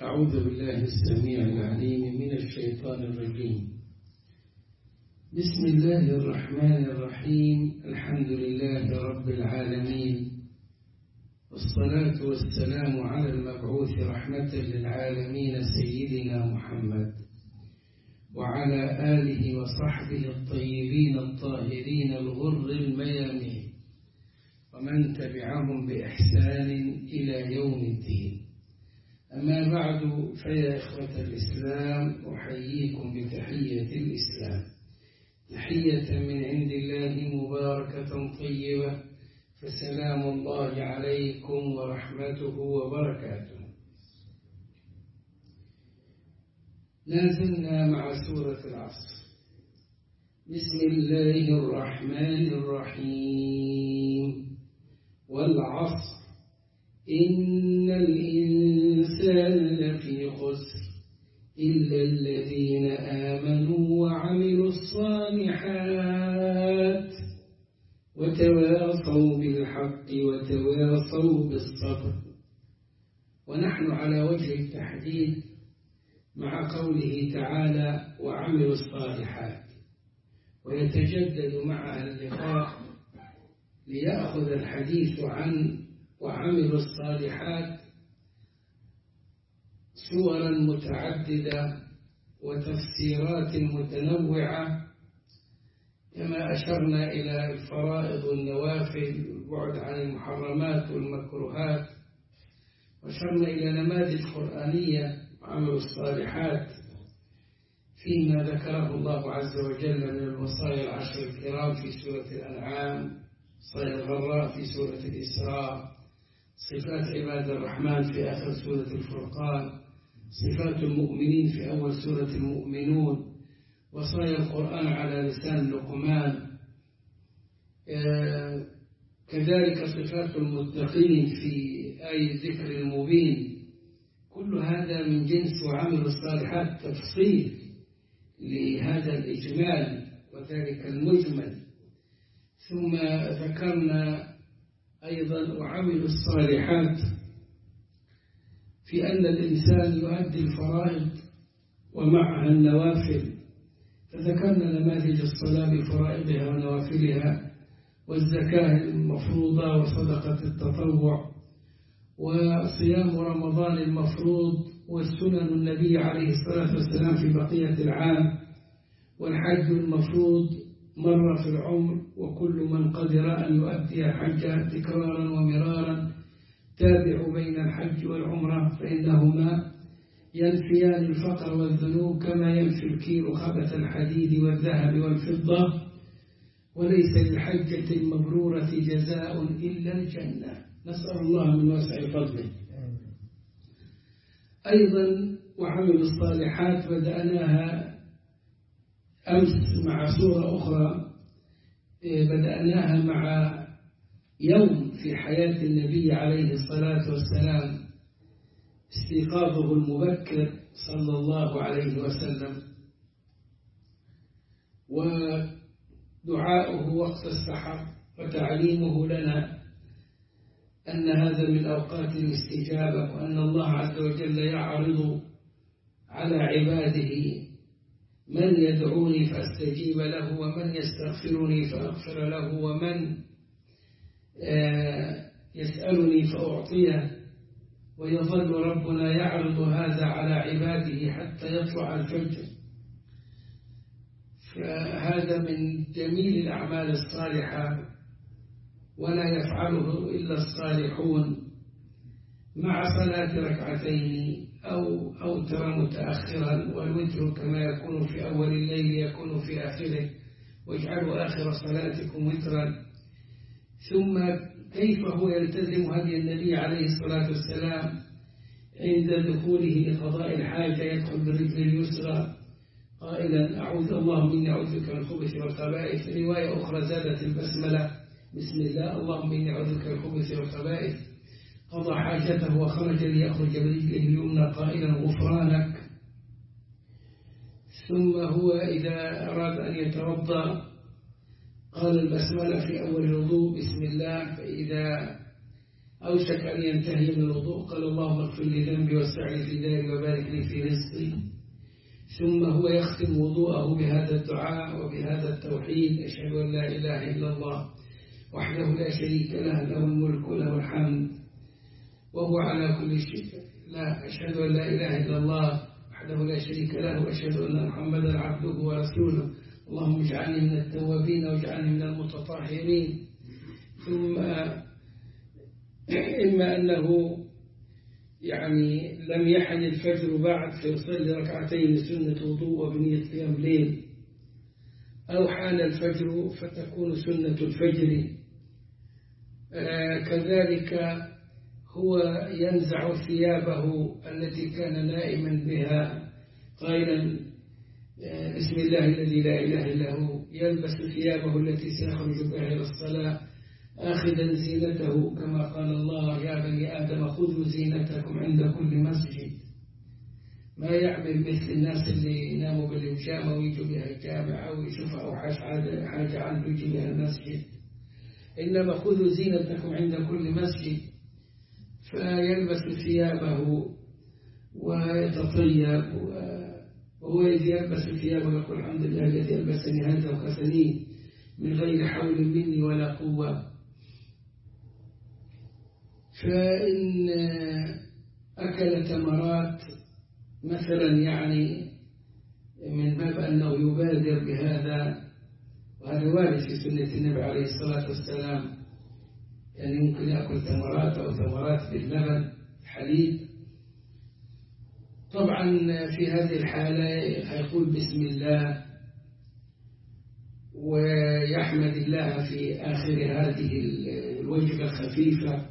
أعوذ بالله السميع العليم من الشيطان الرجيم بسم الله الرحمن الرحيم الحمد لله رب العالمين والصلاة والسلام على المبعوث رحمة للعالمين سيدنا محمد وعلى آله وصحبه الطيبين الطاهرين الغر الميامين ومن تبعهم بإحسان إلى يوم الدين أما بعد فيا إخوة الإسلام أحييكم بتحية الإسلام تحية من عند الله مباركة طيبة فسلام الله عليكم ورحمته وبركاته لازلنا مع سورة العصر بسم الله الرحمن الرحيم والعصر إن الإنسان لفي خسر إلا الذين آمنوا وعملوا الصالحات وتواصوا بالحق وتواصوا بالصبر ونحن على وجه التحديد مع قوله تعالى وعملوا الصالحات ويتجدد معها اللقاء ليأخذ الحديث عن وعملوا الصالحات صورا متعددة وتفسيرات متنوعة كما أشرنا إلى الفرائض والنوافل البعد عن المحرمات والمكروهات وأشرنا إلى نماذج قرآنية وعمل الصالحات فيما ذكره الله عز وجل من الوصايا العشر الكرام في سورة الأنعام وصايا الغراء في سورة الإسراء صفات عباد الرحمن في آخر سورة الفرقان صفات المؤمنين في أول سورة المؤمنون وصايا القرآن على لسان لقمان كذلك صفات المتقين في آي ذكر المبين كل هذا من جنس وعمل الصالحات تفصيل لهذا الإجمال وذلك المجمل ثم ذكرنا أيضا وعمل الصالحات في أن الإنسان يؤدي الفرائض ومعها النوافل فذكرنا نماذج الصلاة بفرائضها ونوافلها والزكاة المفروضة وصدقة التطوع وصيام رمضان المفروض والسنن النبي عليه الصلاة والسلام في بقية العام والحج المفروض مرة في العمر وكل من قدر أن يؤدي حجه تكرارا ومرارا تابع بين الحج والعمرة فإنهما ينفيان الفقر والذنوب كما ينفي الكيل خبث الحديد والذهب والفضة وليس للحجة المبرورة جزاء إلا الجنة نسأل الله من واسع فضله أيضا وعمل الصالحات بدأناها أمس مع سورة أخرى بدأناها مع يوم في حياة النبي عليه الصلاة والسلام استيقاظه المبكر صلى الله عليه وسلم ودعاؤه وقت السحر وتعليمه لنا أن هذا من أوقات الاستجابة وأن الله عز وجل يعرض على عباده من يدعوني فاستجيب له ومن يستغفرني فأغفر له ومن يسألني فأعطيه ويظل ربنا يعرض هذا على عباده حتى يطلع الفجر فهذا من جميل الأعمال الصالحة ولا يفعله إلا الصالحون مع صلاة ركعتين أو أوتر متأخرا والوتر كما يكون في أول الليل يكون في آخره واجعلوا آخر صلاتكم وترا ثم كيف هو يلتزم هدي النبي عليه الصلاة والسلام عند دخوله لقضاء الحاجة يدخل بالرجل اليسرى قائلا أعوذ اللهم إني أعوذ بك من الخبث والخبائث رواية أخرى زادت البسملة بسم الله اللهم إني أعوذ بك من الخبث والخبائث قضى حاجته وخرج ليخرج برجله اليمنى قائلا غفرانك ثم هو إذا أراد أن يتوضأ قال البسملة في أول الوضوء بسم الله فإذا أوشك أن ينتهي من الوضوء قال اللهم اغفر لي ذنبي واسع لي في داري وبارك لي في رزقي ثم هو يختم وضوءه بهذا الدعاء وبهذا التوحيد أشهد أن لا إله إلا الله وحده لا شريك له له الملك وله الحمد وهو على كل شيء لا أشهد أن لا إله إلا الله وحده لا شريك له وأشهد أن محمدا عبده ورسوله اللهم اجعلني من التوابين واجعلني من المتطهرين ثم إما أنه يعني لم يحن الفجر بعد فيصلي ركعتين سنة وضوء وبنية قيام ليل أو حان الفجر فتكون سنة الفجر آه كذلك هو ينزع ثيابه التي كان نائما بها قائلا آه بسم الله الذي لا إله إلا هو يلبس ثيابه التي سيخرج بها إلى الصلاة آخذا زينته كما قال الله يا بني آدم خذوا زينتكم عند كل مسجد ما يعمل مثل الناس اللي يناموا بالإمشامة ويجوا بها الجامع أو يشوفوا أو حاجة عنده يجي بها المسجد إنما خذوا زينتكم عند كل مسجد فيلبس ثيابه ويتطيب وهو الذي يلبس ثيابه يقول الحمد لله الذي ألبسني هذا وكفني من غير حول مني ولا قوة فإن أكل تمرات مثلا يعني من باب أنه يبادر بهذا وهذا وارد في سنة النبي عليه الصلاة والسلام يعني يمكن يأكل تمرات أو تمرات باللبن حليب طبعا في هذه الحالة هيقول بسم الله ويحمد الله في آخر هذه الوجبة الخفيفة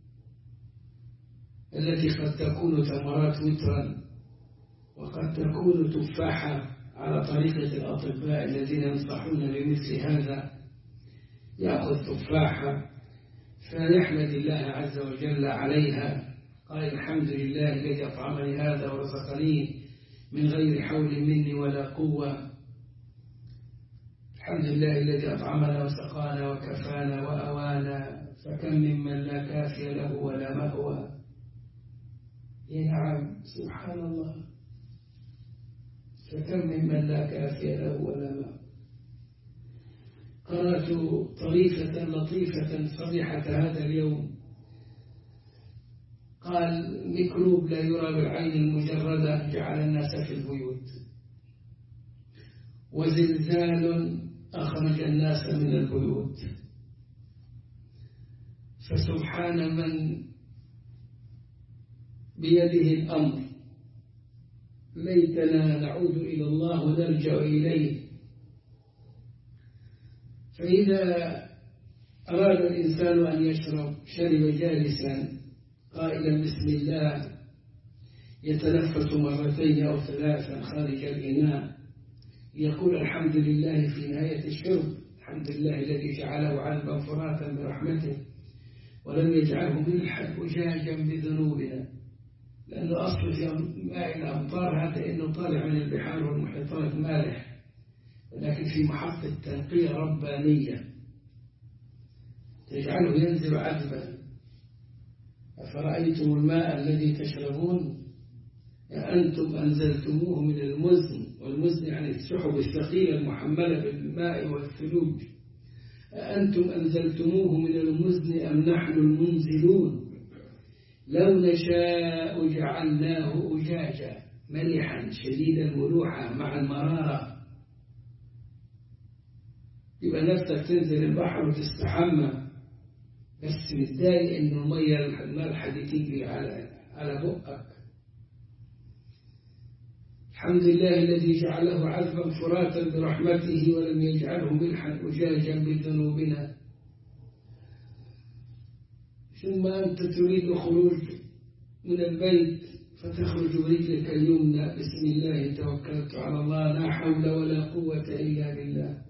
التي قد تكون تمرات وترا وقد تكون تفاحة على طريقة الأطباء الذين ينصحون بمثل هذا يأخذ تفاحة فيحمد الله عز وجل عليها قال الحمد لله الذي أطعمني هذا ورزقني من غير حول مني ولا قوة الحمد لله الذي أطعمنا وسقانا وكفانا وأوانا فكم ممن لا كافي له ولا مأوى نعم سبحان الله فكم ممن لا كافي له ولا مأوى قرأت طريفة لطيفة صريحة هذا اليوم قال ميكروب لا يرى بالعين المجردة جعل الناس في البيوت وزلزال أخرج الناس من البيوت فسبحان من بيده الأمر ليتنا نعود إلى الله ونرجع إليه فإذا أراد الإنسان أن يشرب شرب جالسا قائلا بسم الله يتنفس مرتين أو ثلاثا خارج الإناء يقول الحمد لله في نهاية الشرب الحمد لله الذي جعله عذبا فراتا برحمته ولم يجعله ملحا أجاجا بذنوبنا لأنه أصل في ماء الأمطار هذا إنه طالع من البحار والمحيطات مالح ولكن في محطة تنقية ربانية تجعله ينزل عذبا أفرأيتم الماء الذي تشربون أنتم أنزلتموه من المزن والمزن يعني السحب الثقيلة المحملة بالماء والثلوج أأنتم أنزلتموه من المزن أم نحن المنزلون لو نشاء جعلناه أجاجا ملحا شديد الملوحة مع المرارة يبقى نفسك تنزل البحر وتستحمى بس متضايق إن المية المالحة دي تيجي على على بقك الحمد لله الذي جعله عذبا فراتا برحمته ولم يجعله ملحا أجاجا بذنوبنا ثم أنت تريد خروج من البيت فتخرج برجلك اليمنى بسم الله توكلت على الله لا حول ولا قوة إلا بالله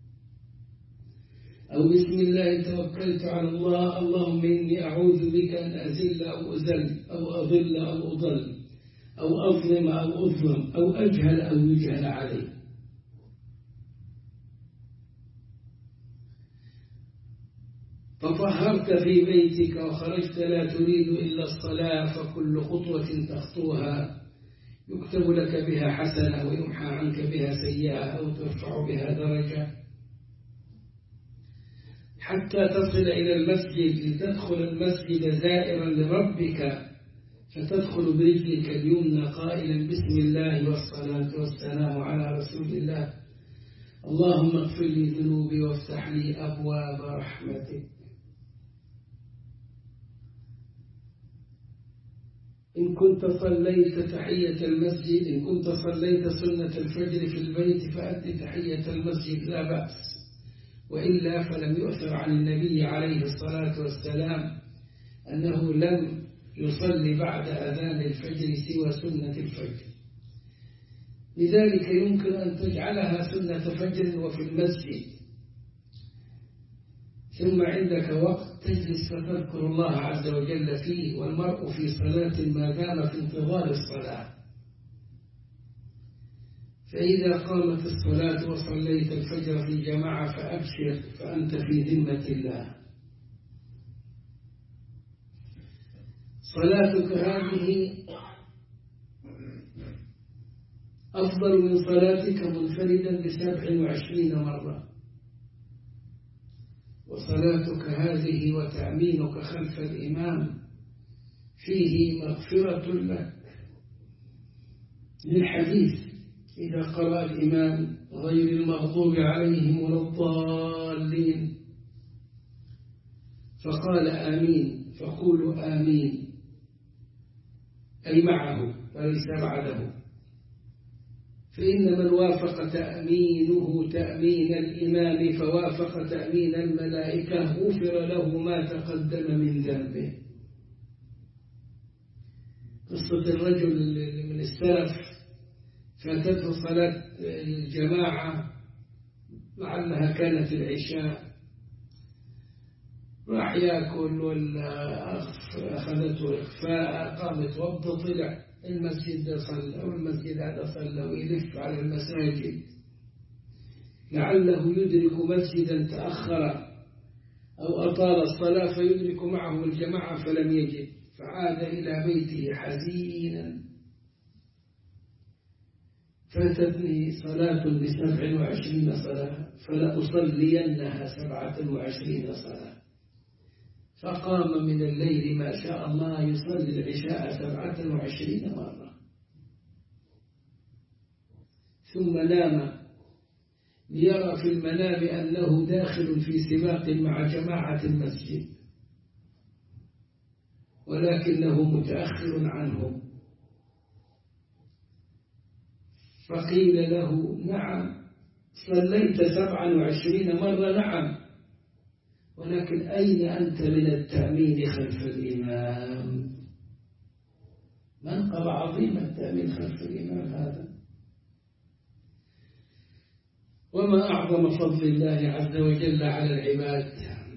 أو بسم الله توكلت على الله اللهم إني أعوذ بك أن أزل أو أزل أو أضل أو أضل أو أظلم أو أظلم أو أجهل أو يجهل علي تطهرت في بيتك وخرجت لا تريد إلا الصلاة فكل خطوة تخطوها يكتب لك بها حسنة ويمحى عنك بها سيئة أو ترفع بها درجة حتى تصل إلى المسجد لتدخل المسجد زائرا لربك فتدخل برجلك اليمنى قائلا بسم الله والصلاة والسلام على رسول الله اللهم اغفر لي ذنوبي وافتح لي أبواب رحمتك إن كنت صليت تحية المسجد إن كنت صليت سنة الفجر في البيت فأد تحية المسجد لا بأس وإلا فلم يؤثر عن النبي عليه الصلاة والسلام أنه لم يصلي بعد أذان الفجر سوى سنة الفجر لذلك يمكن أن تجعلها سنة فجر وفي المسجد ثم عندك وقت تجلس فتذكر الله عز وجل فيه والمرء في صلاة ما دام في انتظار الصلاة فإذا قامت الصلاة وصليت الفجر في جماعة فأبشر فأنت في ذمة الله صلاتك هذه أفضل من صلاتك منفردا بسبع وعشرين مرة وصلاتك هذه وتأمينك خلف الإمام فيه مغفرة لك للحديث إذا قرأ الإمام غير المغضوب عليهم ولا الضالين فقال آمين فقولوا آمين أي معه وليس بعده فإن من وافق تأمينه تأمين الإمام فوافق تأمين الملائكة غفر له ما تقدم من ذنبه قصة الرجل من السلف فاتته صلاة الجماعة لعلها كانت العشاء راح ياكل ولا أخذته إخفاء قام يتوضا طلع المسجد ده صلى والمسجد هذا صلى ويلف على المساجد لعله يدرك مسجدا تأخر أو أطال الصلاة فيدرك معه الجماعة فلم يجد فعاد إلى بيته حزينا فاتتني صلاة بسبع وعشرين صلاة فلأصلينها سبعة وعشرين صلاة فقام من الليل ما شاء الله يصلي العشاء سبعة وعشرين مرة ثم نام ليرى في المنام أنه داخل في سباق مع جماعة المسجد ولكنه متأخر عنهم فقيل له نعم صليت سبعا وعشرين مرة نعم ولكن أين أنت من التأمين خلف الإمام منقب عظيم التأمين خلف الإمام هذا وما أعظم فضل الله عز وجل على العباد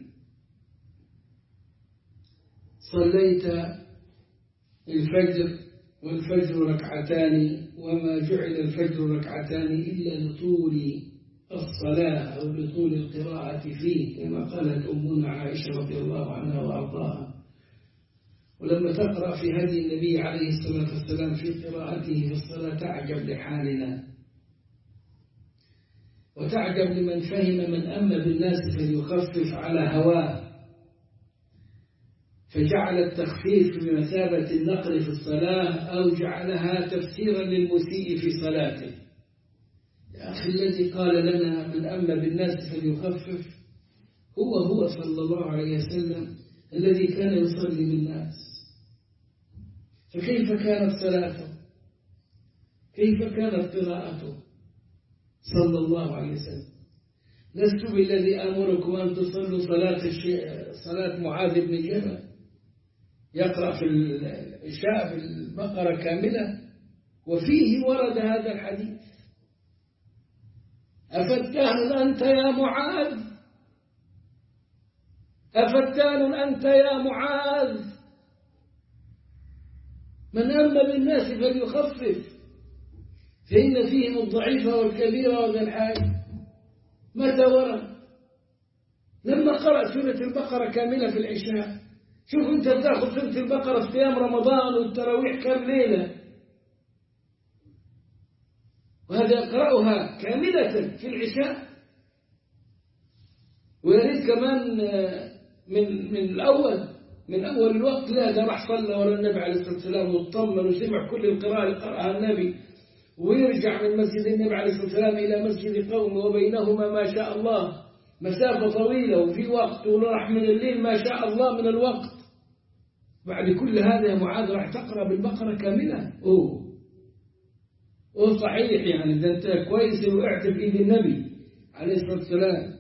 صليت الفجر والفجر ركعتان وما جعل الفجر ركعتان إلا لطول الصلاة أو لطول القراءة فيه كما قالت أمنا عائشة رضي الله عنها وأرضاها ولما تقرأ في هدي النبي عليه الصلاة والسلام في قراءته في الصلاة تعجب لحالنا وتعجب لمن فهم من أما بالناس فليخفف على هواه فجعل التخفيف بمثابة النقل في الصلاة أو جعلها تفسيرا للمسيء في صلاته يا أخي الذي قال لنا من أما بالناس فليخفف هو هو صلى الله عليه وسلم الذي كان يصلي بالناس فكيف كانت صلاته كيف كانت قراءته صلى الله عليه وسلم لست بالذي أمركم أن تصلوا صلاة صلاة معاذ بن جبل يقرأ في العشاء في البقرة كاملة وفيه ورد هذا الحديث أفتان أنت يا معاذ أفتان أنت يا معاذ من أما بالناس فليخفف فإن فيهم الضعيف والكبير وذا الحاج متى ورد لما قرأ سورة البقرة كاملة في العشاء شوف أنت بتاخذ سورة البقرة في أيام رمضان والتراويح كم ليلة وهذا يقرأها كاملة في العشاء ويريد كمان من من الأول من أول الوقت لا ده راح صلى ورا النبي عليه الصلاة والسلام واطمن وسمع كل القراءة اللي قرأها النبي ويرجع من مسجد النبي عليه الصلاة والسلام إلى مسجد قومه وبينهما ما شاء الله مسافة طويلة وفي وقت وراح من الليل ما شاء الله من الوقت بعد كل هذا يا معاذ راح تقرأ بالبقرة كاملة أوه أوه صحيح يعني ده أنت كويس وقعت في إيد النبي عليه الصلاة والسلام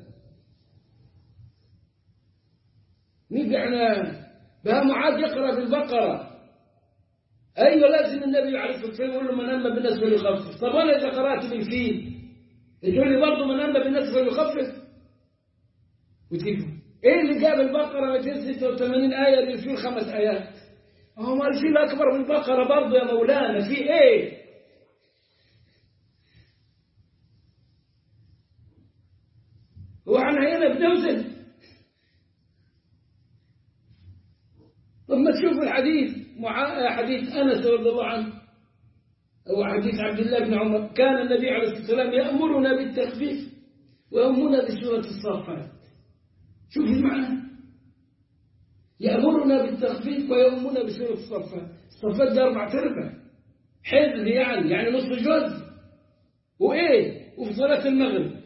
نقعنا بقى معاذ يقرأ بالبقرة أيوة لازم النبي عليه الصلاة والسلام يقول له من أما بالناس فليخفف طب أنا إذا قرأت بالفيل تقول لي برضه من أما بالناس فليخفف وتجيبه إيه اللي جاب البقرة 286 آية للفيل خمس آيات هو ما الفيل أكبر من البقرة برضه يا مولانا في إيه هو احنا هنا بنوزن طب ما تشوف الحديث مع حديث أنس رضي الله عنه أو حديث عبد الله بن عمر كان النبي عليه الصلاة والسلام يأمرنا بالتخفيف ويأمرنا بسورة الصافات شوف المعنى يأمرنا بالتخفيف ويأمرنا بسورة الصافات الصافات ده أربع تربع حزب يعني يعني نصف جزء وإيه وفي صلاة المغرب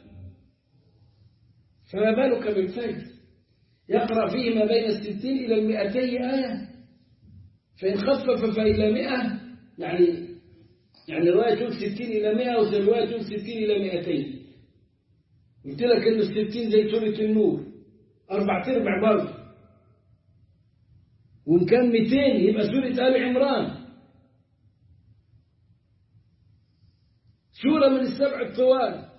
فما بالك بالفجر يقرأ فيه ما بين الستين إلى المئتي آية فإن خفف فإلى مئة يعني يعني رواية تقول ستين إلى مئة ورواية تقول ستين إلى مئتين قلت لك إنه الستين زي سورة النور أربع تربع برضه وإن كان مئتين يبقى سورة آل عمران سورة من السبع الطوال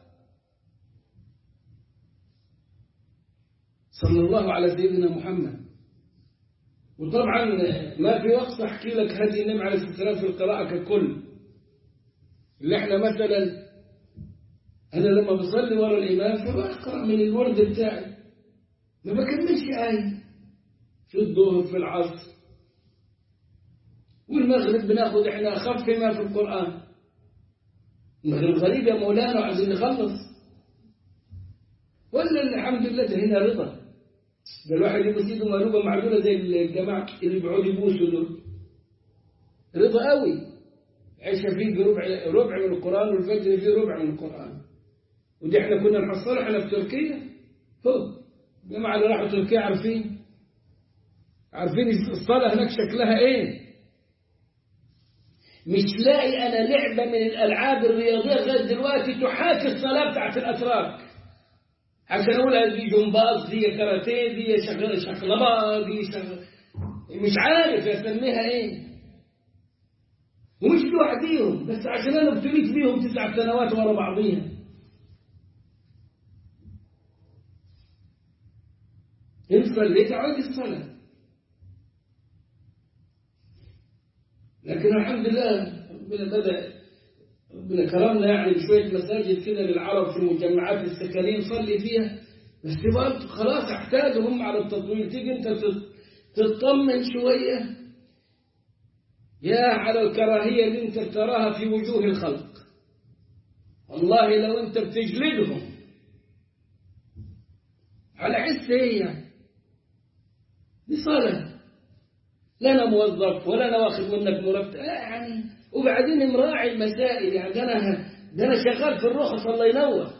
صلى الله على سيدنا محمد وطبعا ما في وقت احكي لك هدي النبي عليه الصلاه والسلام في القراءه ككل اللي احنا مثلا انا لما بصلي ورا الامام فبقرا من الورد بتاعي ما بكملش ايه في الظهر في العصر والمغرب بناخد احنا اخف ما في القران المغرب غريب يا مولانا وعايزين نخلص ولا الحمد لله ده هنا رضا ده الواحد يبوس ايده مقلوبه معدوله زي الجماعه اللي بيقعدوا يبوسوا دول رضا قوي عيشة فيه بربع ربع من القرآن والفجر فيه ربع من القرآن ودي احنا كنا نحصلها احنا في تركيا هو الجماعة اللي راحوا تركيا عارفين عارفين الصلاة هناك شكلها ايه مش لاقي انا لعبة من الالعاب الرياضية لغاية دلوقتي تحاكي الصلاة بتاعت الاتراك عشان اقول دي جمباز دي كاراتيه دي شغل شقلبه دي شغل مش عارف اسميها ايه ومش لوحديهم بس عشان انا ابتليت بيهم تسع سنوات ورا بعضيها ان صليت عادي الصلاه لكن الحمد لله ربنا بدا ربنا كرمنا يعني بشويه مساجد كده للعرب في المجمعات السكنيه نصلي فيها بس برضه خلاص احتاجوا هم على التطويل تيجي انت تطمن شويه يا على الكراهية اللي انت بتراها في وجوه الخلق والله لو انت بتجلدهم على حس ايه دي صلاة لا انا موظف ولا انا واخد منك مرتب آه يعني وبعدين مراعي المسائل يعني ده انا ده انا شغال في الرخص الله ينور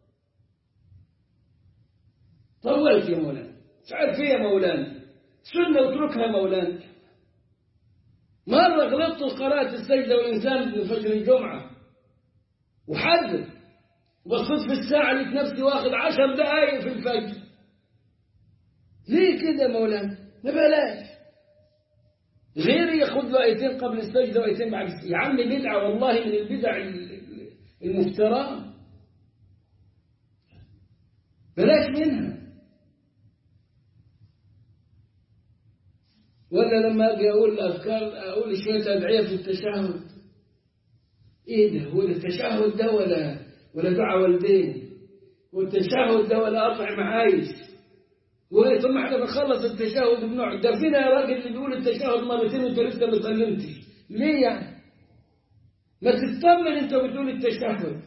طولت يا مولانا مش عارف ايه يا مولانا سنة واتركها مولانا مرة غلطت قراءة السجدة والإنسان في فجر الجمعة وحدد بصيت في الساعة لقيت نفسي واخد عشر دقايق في الفجر ليه كده مولانا ما بلاش غيري ياخد له ايتين قبل السجدة وايتين بعد السجدة. يا عم بدعة والله من البدع المفتراه بلاش منها ولا لما اجي اقول اذكار اقول شويه ادعيه في التشهد ايه ده هو التشهد ده ولا ولا دعاء والدين والتشهد ده ولا اطعم عايش وطب ما احنا بنخلص التشهد بنقعد ده فينا يا راجل اللي بيقول التشهد مرتين وانت لسه ما سلمتش ليه يعني؟ ما تطمن انت بتقول التشهد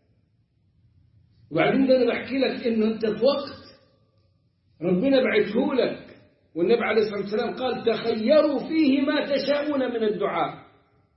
وبعدين ده انا بحكي لك انه انت في وقت ربنا بعته لك والنبي عليه الصلاه والسلام قال تخيروا فيه ما تشاءون من الدعاء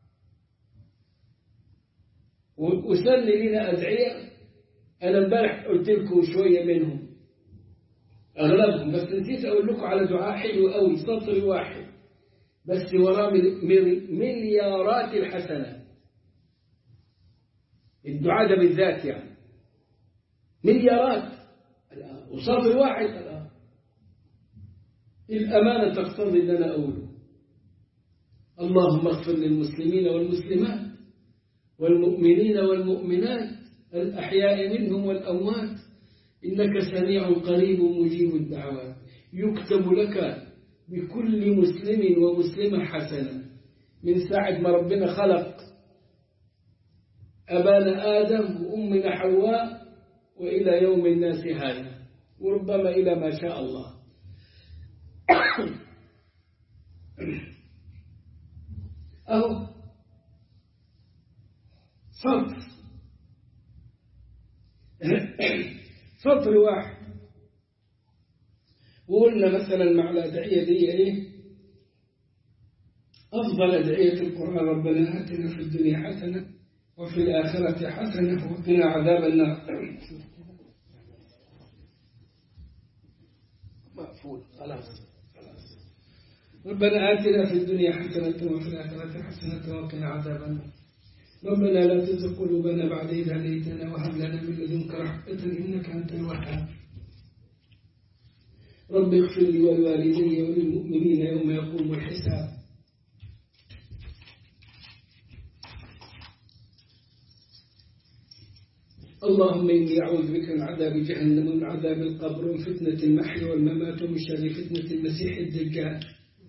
وسلي لنا ادعيه انا امبارح قلت لكم شويه منهم اغلبهم بس نسيت اقول لكم على دعاء حلو قوي سطر واحد بس وراه مليارات الحسنات الدعاء ده بالذات يعني مليارات الآن وسطر واحد الآن الأمانة تقتضي اللي أنا أقوله اللهم اغفر للمسلمين والمسلمات والمؤمنين والمؤمنات الأحياء منهم والأموات إنك سميع قريب مجيب الدعوات يكتب لك بكل مسلم ومسلمة حسنة من ساعة ما ربنا خلق أبانا آدم وأمنا حواء وإلى يوم الناس هذا وربما إلى ما شاء الله أهو سطر سطر واحد وقلنا مثلا مع الأدعية دي إيه أفضل أدعية القرآن ربنا آتنا في الدنيا حسنة وفي الآخرة حسنة وقنا عذاب النار مقفول خلاص خلاص ربنا آتنا في الدنيا حسنة وفي الآخرة حسنة وقنا عذاب النار ربنا لا تزغ قلوبنا بعد إذ هديتنا وهب لنا من لدنك رحمة إنك أنت الوهاب رب اغفر لي ولوالدي وللمؤمنين يوم يقوم الحساب اللهم إني أعوذ بك من عذاب جهنم ومن عذاب القبر ومن فتنة المحيا والممات ومن شر فتنة المسيح الدجال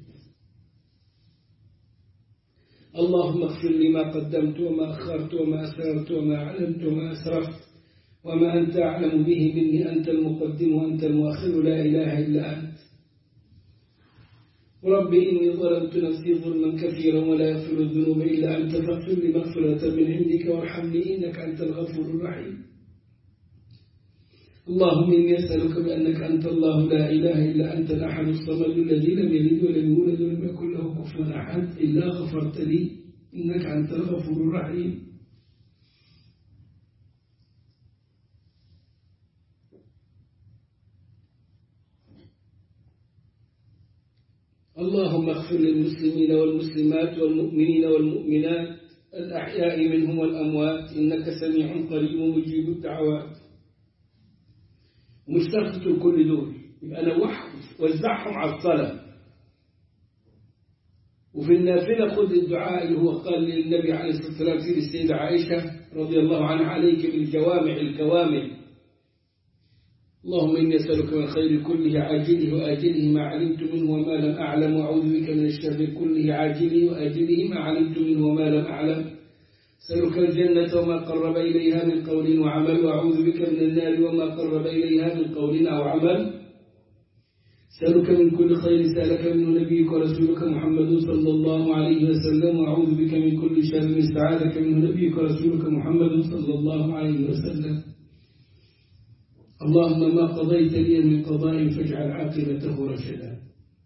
اللهم اغفر لي ما قدمت وما أخرت وما أسررت وما أعلنت وما أسرفت وما أنت أعلم به مني أنت المقدم وأنت المؤخر لا إله إلا أنت ربي إني ظلمت نفسي ظلما كثيرا ولا يغفر الذنوب إلا أنت فاغفر لي مغفرة من عندك وارحمني إنك أنت الغفور الرحيم اللهم إني أسألك بأنك أنت الله لا إله إلا أنت الأحد الصمد الذي لم يلد ولم يولد ولم يكن له كفوا أحد إلا غفرت لي إنك أنت الغفور الرحيم اللهم اغفر للمسلمين والمسلمات والمؤمنين والمؤمنات الأحياء منهم والأموات إنك سميع قريب مجيب الدعوات مش تاخد كل دول يبقى نوحهم وزعهم على الصلاة وفي النافلة خذ الدعاء اللي هو قال للنبي عليه الصلاة والسلام في السيدة عائشة رضي الله عنها عليك بالجوامع الكوامل اللهم إني أسألك من الخير كله عاجله وآجله ما علمت منه وما لم أعلم وأعوذ بك من الشر كله عاجله وآجله ما علمت منه وما لم أعلم أسألك الجنة وما قرب إليها من قول وعمل وأعوذ بك من النار وما قرب إليها من قول أو عمل أسألك من كل خير سألك منه نبيك ورسولك محمد صلى الله عليه وسلم وأعوذ بك من كل شر استعاذك منه نبيك ورسولك محمد صلى الله عليه وسلم اللهم ما قضيت لي من قضاء فاجعل عاقبته رشدا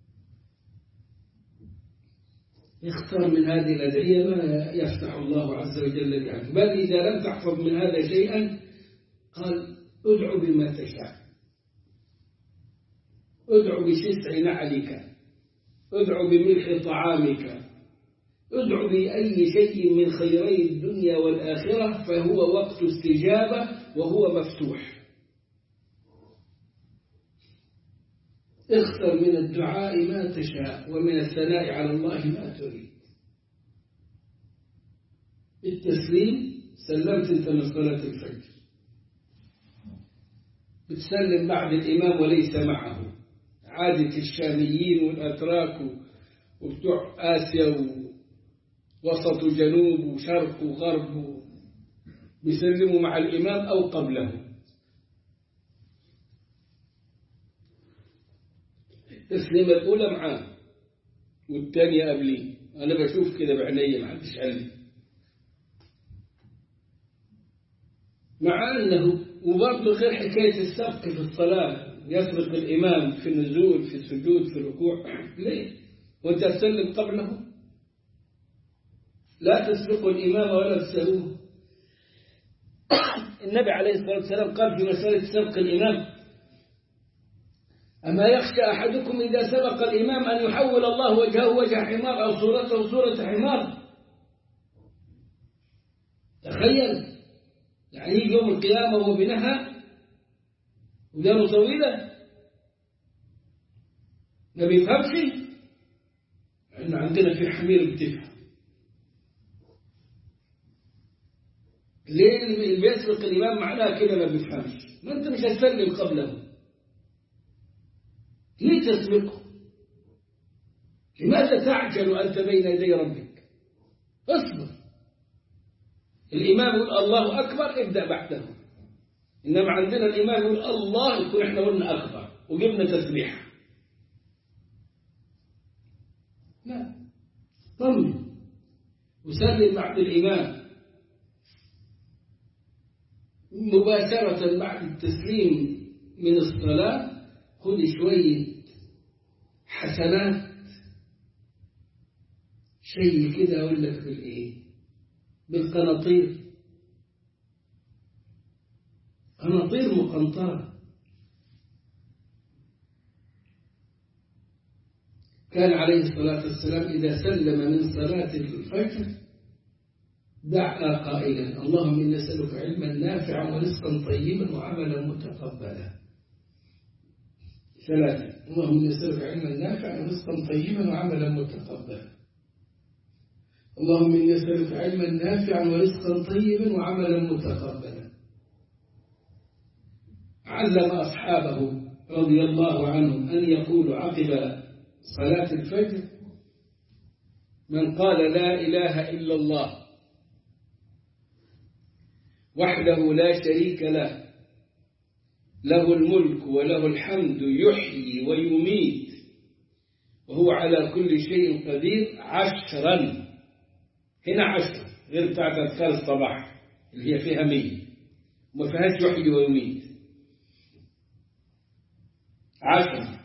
اختار من هذه الأدعية ما يفتح الله عز وجل لك بل إذا لم تحفظ من هذا شيئا قال ادعو بما تشاء ادعو بشسع نعلك ادعو بملح طعامك ادعو بأي شيء من خيري الدنيا والآخرة فهو وقت استجابة وهو مفتوح اختر من الدعاء ما تشاء ومن الثناء على الله ما تريد التسليم سلمت انت من صلاة الفجر بتسلم بعد الإمام وليس معه عادة الشاميين والأتراك وبتوع آسيا ووسط وجنوب وشرق وغرب بيسلموا مع الإمام أو قبله التسليمة الأولى معاه والثانية قبليه أنا بشوف كده بعيني ما حدش قال لي مع أنه وبرضه غير حكاية السبق في الصلاة يسبق الإمام في النزول في السجود في الركوع ليه؟ وأنت تسلم قبله لا تسبقوا الإمام ولا تسألوه النبي عليه الصلاة والسلام قال في مسألة سبق الإمام أما يخشى أحدكم إذا سبق الإمام أن يحول الله وجهه وجه حمار أو صورته صورة حمار تخيل يعني يجي يوم القيامة وهو بنهى ودانه طويلة ما بيفهمش احنا عندنا في حمير بتفهم ليه اللي بيسبق الإمام معناه كده ما بيفهمش ما أنت مش هتسلم قبله ليه تسبقه لماذا تعجل أنت بين يدي ربك اصبر الإمام يقول الله أكبر ابدأ بعده إنما عندنا الإمام يقول الله يكون إحنا قلنا أكبر وجبنا تسبيح لا طمن وسلم بعد الإمام مباشرة بعد التسليم من الصلاة خذ شوية حسنات شيء كده أقول لك بالإيه بالقناطير قناطير مقنطرة كان عليه الصلاة والسلام إذا سلم من صلاة الفجر دعا قائلا اللهم إني أسألك علما نافعا ورزقا طيبا وعملا متقبلا ثلاثة اللهم إني أسألك علما نافعا ورزقا طيبا وعملا متقبلا اللهم إني أسألك علما نافعا ورزقا طيبا وعملا متقبلا علم أصحابه رضي الله عنهم أن يقولوا عقب صلاة الفجر من قال لا إله إلا الله وحده لا شريك له له الملك وله الحمد يحيي ويميت وهو على كل شيء قدير عشرا هنا عشر غير بتاعت أذكار الصباح اللي هي فيها مية وما فيهاش يحيي ويميت عشر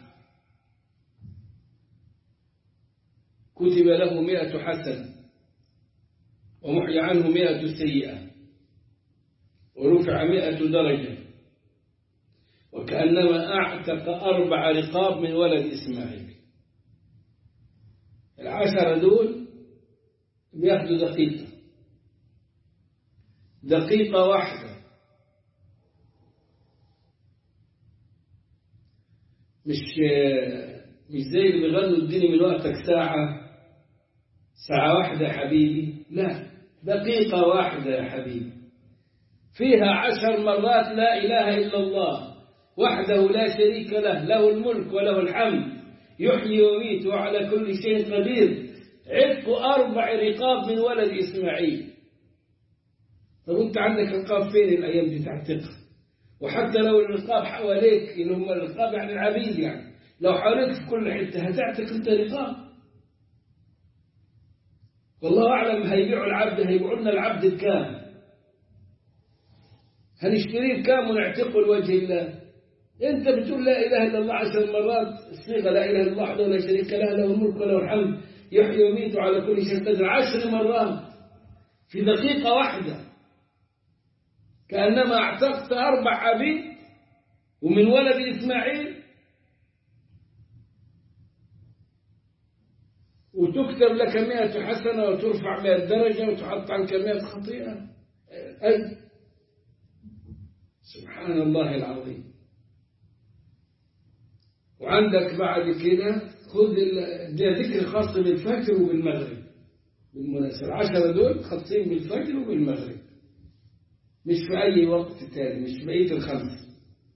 كتب له مئة حسنة ومحي عنه مئة سيئة ورفع مئة درجة وكأنما أعتق أربع رقاب من ولد إسماعيل العشرة دول بياخدوا دقيقة دقيقة واحدة مش مش زي اللي بيغنوا اديني من وقتك ساعة ساعة واحدة يا حبيبي لا دقيقة واحدة يا حبيبي فيها عشر مرات لا إله إلا الله وحده لا شريك له له الملك وله الحمد يحيي ويميت وعلى كل شيء قدير عتق أربع رقاب من ولد إسماعيل طب أنت عندك رقاب فين الأيام دي تعتقها وحتى لو الرقاب حواليك اللي هم الرقاب يعني العبيد يعني لو حواليك في كل حتة هتعتق أنت رقاب والله أعلم هيبيعوا العبد هيبيعوا لنا العبد بكام هنشتريه بكام ونعتقه لوجه الله انت بتقول لا اله الا الله عشر مرات الصيغه لا اله الا الله وحده لا شريك له له الملك وله الحمد يحيي ويميت على كل شيء قدير عشر مرات في دقيقه واحده كانما اعتقت اربع عبيد ومن ولد اسماعيل وتكتب لك مئة حسنة وترفع مئة درجة وتحط عنك مئة خطيئة أي سبحان الله العظيم وعندك بعد كده خذ ده ذكر خاص بالفجر وبالمغرب بالمناسبة العشرة دول خاصين بالفجر وبالمغرب مش في أي وقت تاني مش بقية الخمس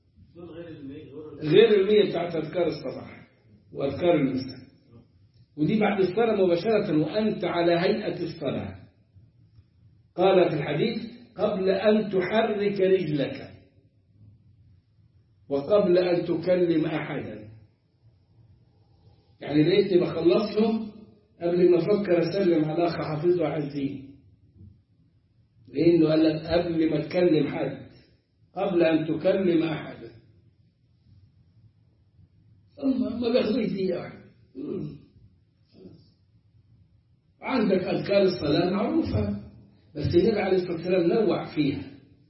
غير المية بتاعت أذكار الصباح وأذكار المساء ودي بعد الصلاة مباشرة وأنت على هيئة الصلاة قال في الحديث قبل أن تحرك رجلك وقبل أن تكلم أحدا يعني لقيتني بخلصهم قبل ما أفكر أسلم على أخ حافظه عزيز لأنه قال لك قبل ما تكلم حد قبل أن تكلم أحدا ما بياخدوش دقيقة واحدة عندك أذكار الصلاة معروفة بس النبي عليه الصلاة والسلام نوع فيها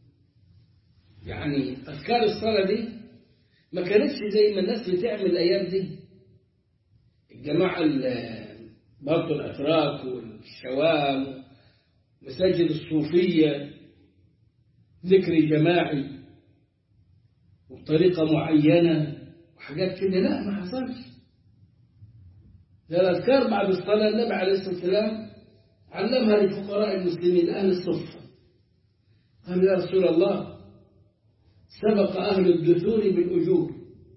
يعني أذكار الصلاة دي ما كانتش زي ما الناس بتعمل الأيام دي الجماعة برضه الأتراك والشوام مساجد الصوفية ذكر جماعي وبطريقة معينة وحاجات كده لا ما حصلش ده الأذكار بعد الصلاة النبي عليه الصلاة والسلام علمها لفقراء المسلمين أهل الصفة قال يا رسول الله سبق أهل الدثور بالأجور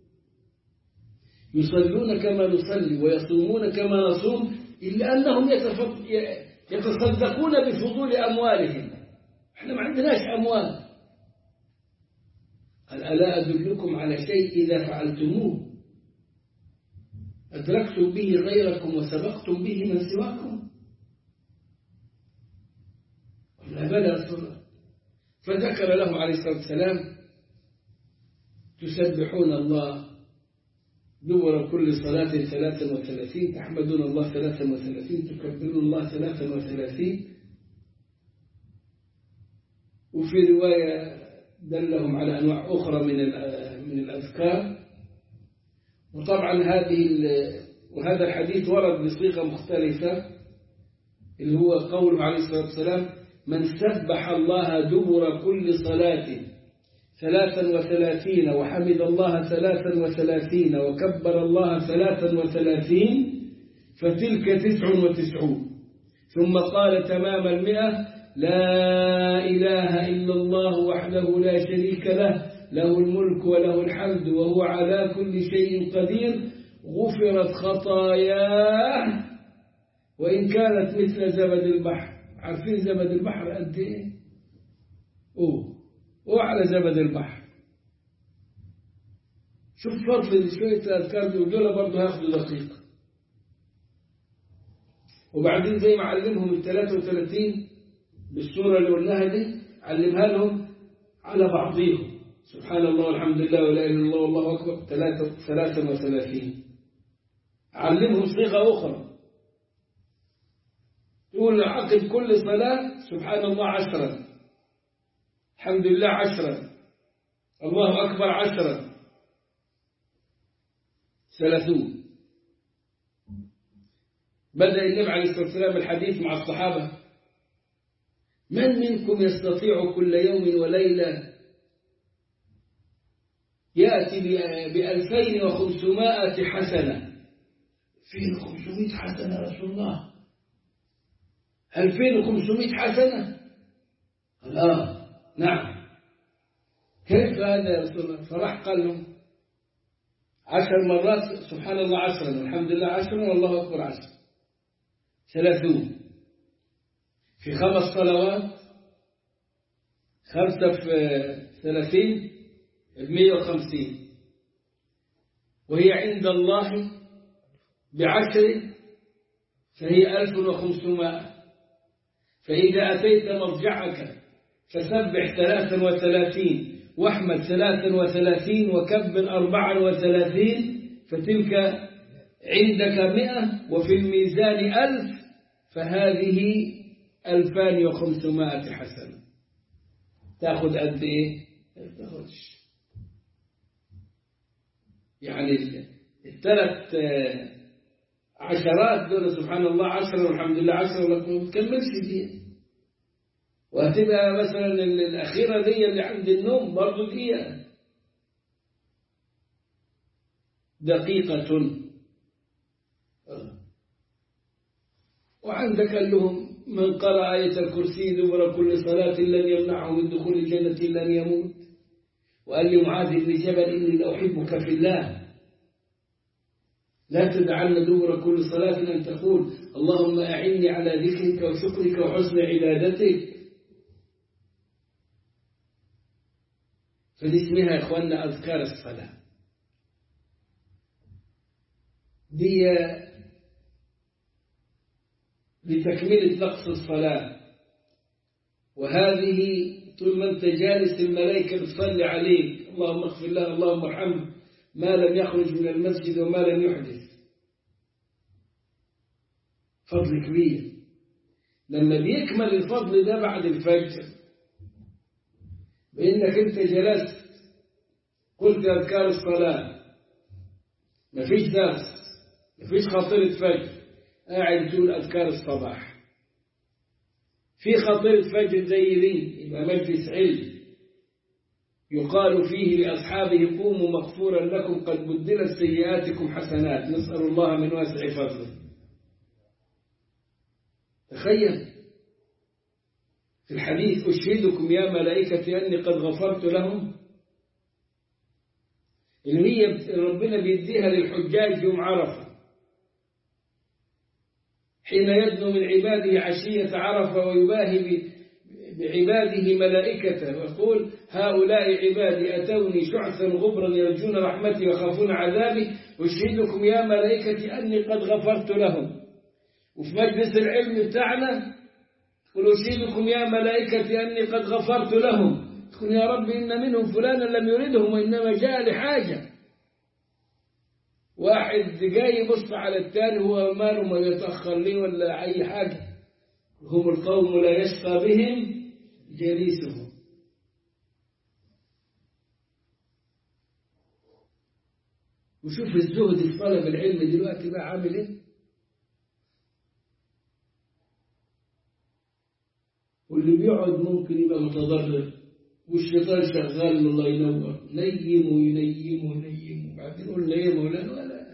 يصلون كما نصلي ويصومون كما نصوم إلا أنهم يتصدقون بفضول أموالهم احنا ما عندناش أموال قال ألا أدلكم على شيء إذا فعلتموه أدركتم به غيركم وسبقتم به من سواكم قلنا بلى رسول الله فذكر له عليه الصلاة والسلام تسبحون الله دبر كل صلاة ثلاثا وثلاثين تحمدون الله ثلاثا وثلاثين تكبرون الله ثلاثا وثلاثين وفي رواية دلهم على أنواع أخرى من من الأذكار وطبعا هذه وهذا الحديث ورد بصيغة مختلفة اللي هو قوله عليه الصلاة والسلام من سبح الله دبر كل صلاة ثلاثا وثلاثين وحمد الله ثلاثا وثلاثين وكبر الله ثلاثا وثلاثين فتلك تسع وتسعون ثم قال تمام المئة لا إله إلا الله وحده لا شريك له له الملك وله الحمد وهو على كل شيء قدير غفرت خطاياه وإن كانت مثل زبد البحر عارفين زبد البحر قد إيه؟ أوه وعلى زبد البحر شوف فرق شوية الأذكار دي ودول برضه هياخدوا دقيقة وبعدين زي ما علمهم ال 33 بالسورة اللي قلناها دي علمها لهم على بعضهم سبحان الله والحمد لله ولا إله إلا الله والله أكبر 33 علمهم صيغة أخرى تقول عقب كل صلاة سبحان الله عشرا الحمد لله عشرا الله أكبر عشرا ثلاثون بدأ النبي عليه الصلاة والسلام الحديث مع الصحابة من منكم يستطيع كل يوم وليلة يأتي بألفين وخمسمائة حسنة فين خمسمائة حسنة رسول الله ألفين وخمسمائة حسنة قال آه نعم كيف هذا يا رسول الله فراح قال لهم عشر مرات سبحان الله عشرا والحمد لله عشرا والله أكبر عشرا ثلاثون في خمس صلوات خمسة في ثلاثين بمية وخمسين وهي عند الله بعشر فهي ألف وخمسمائة فإذا أتيت مرجعك فسبح ثلاثا وثلاثين واحمد ثلاثا وثلاثين وكبر أربعا وثلاثين فتلك عندك مئة وفي الميزان ألف فهذه ألفان وخمسمائة حسنة تأخذ قد إيه؟ تاخذش يعني الثلاث عشرات دول سبحان الله عشرة والحمد لله عشرة ولا تكملش دي وهتبقى مثلا الأخيرة دي اللي عند النوم برضو دقيقة دقيقة وعندك قال لهم من قرأ آية الكرسي دبر كل صلاة لن يمنعه من دخول الجنة إلا أن يموت وقال لمعاذ بن جبل إني لأحبك في الله لا تدعن دبر كل صلاة أن تقول اللهم أعني على ذكرك وشكرك وحسن عبادتك فدي اسمها يا إخواننا أذكار الصلاة دي لتكملة نقص الصلاة وهذه طول ما أنت جالس الملائكة بتصلي عليك اللهم اغفر له اللهم ارحمه ما لم يخرج من المسجد وما لم يحدث فضل كبير لما بيكمل الفضل ده بعد الفجر بإنك أنت جلست قلت أذكار الصلاة مفيش درس مفيش خاطرة فجر قاعد تقول أذكار الصباح في خاطرة فجر زي دي يبقى مجلس علم يقال فيه لأصحابه قوموا مغفورا لكم قد بدلت سيئاتكم حسنات نسأل الله من واسع فضله تخيل في الحديث أشهدكم يا ملائكتي أني قد غفرت لهم اللي هي ربنا بيديها للحجاج يوم عرفة حين يدنو من عباده عشية عرفة ويباهي بعباده ملائكته ويقول هؤلاء عبادي أتوني شعثا غبرا يرجون رحمتي ويخافون عذابي أشهدكم يا ملائكتي أني قد غفرت لهم وفي مجلس العلم بتاعنا قل أشهدكم يا ملائكتي أني قد غفرت لهم تقول يا رب إن منهم فلانا لم يردهم وإنما جاء لحاجة واحد جاي يبص على التاني هو ماله ما يتأخر ليه ولا أي حاجة هم القوم لا يشقى بهم جليسهم وشوف الزهد في طلب العلم دلوقتي بقى عامل ايه واللي بيقعد ممكن يبقى متضرر والشيطان شغال الله ينور نيم وينيم وينيم وبعدين يقول له ايه مولانا ولا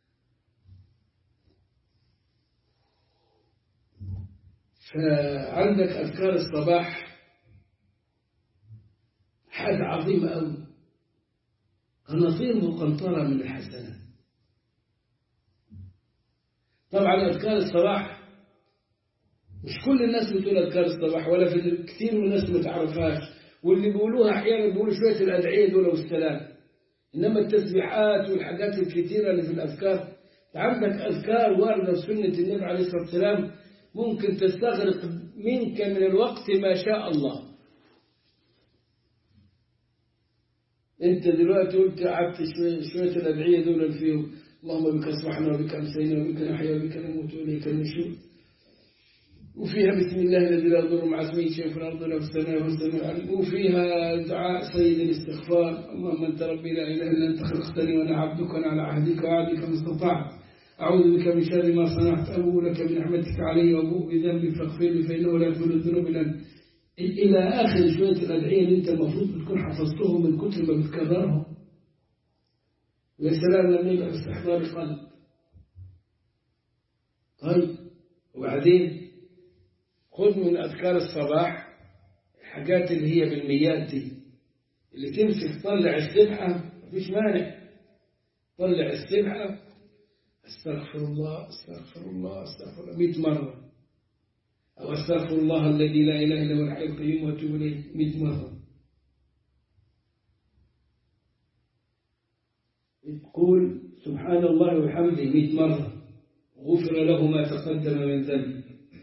فعندك أذكار الصباح حاجة عظيمة أوي قناطير مقنطرة من الحسنات طبعا أذكار الصباح مش كل الناس بتقول أذكار الصباح ولا في كثير من الناس ما تعرفهاش واللي بيقولوها أحيانا بيقولوا شوية الأدعية دول والسلام إنما التسبيحات والحاجات الكثيرة اللي في الأذكار عندك أذكار واردة في سنة النبي عليه الصلاة والسلام ممكن تستغرق منك من الوقت ما شاء الله انت دلوقتي قلت قعدت شوية, شوية الأدعية دول اللي فيهم اللهم بك أصبحنا وبك أمسينا وبك نحيا وبك نموت وإليك النشور وفيها بسم الله الذي لا يضر مع اسمه شيء في الأرض ولا في السماء والسماء العليم وفيها دعاء سيد الاستغفار اللهم أنت ربي لا إله إلا أنت خلقتني وأنا عبدك وأنا على عهدك وعهدك ما استطعت أعوذ بك من شر ما صنعت أبو لك بنعمتك علي وأبوء بذنبي فاغفر لي فإنه لا يغفر الذنوب إلا إلى آخر شوية الأدعية اللي أنت المفروض تكون حفظتهم من كتر ما بتكررهم ويا سلام لما يبقى باستحضار القلب طيب وبعدين خذ من أذكار الصباح الحاجات اللي هي بالميات دي اللي تمسك تطلع السبحة مفيش مانع طلع السبحة استغفر الله استغفر الله استغفر الله 100 مرة أو استغفر الله الذي لا إله إلا هو الحي القيوم وأتوب إليه 100 مرة تقول سبحان الله وبحمده 100 مرة غفر له ما تقدم من ذنب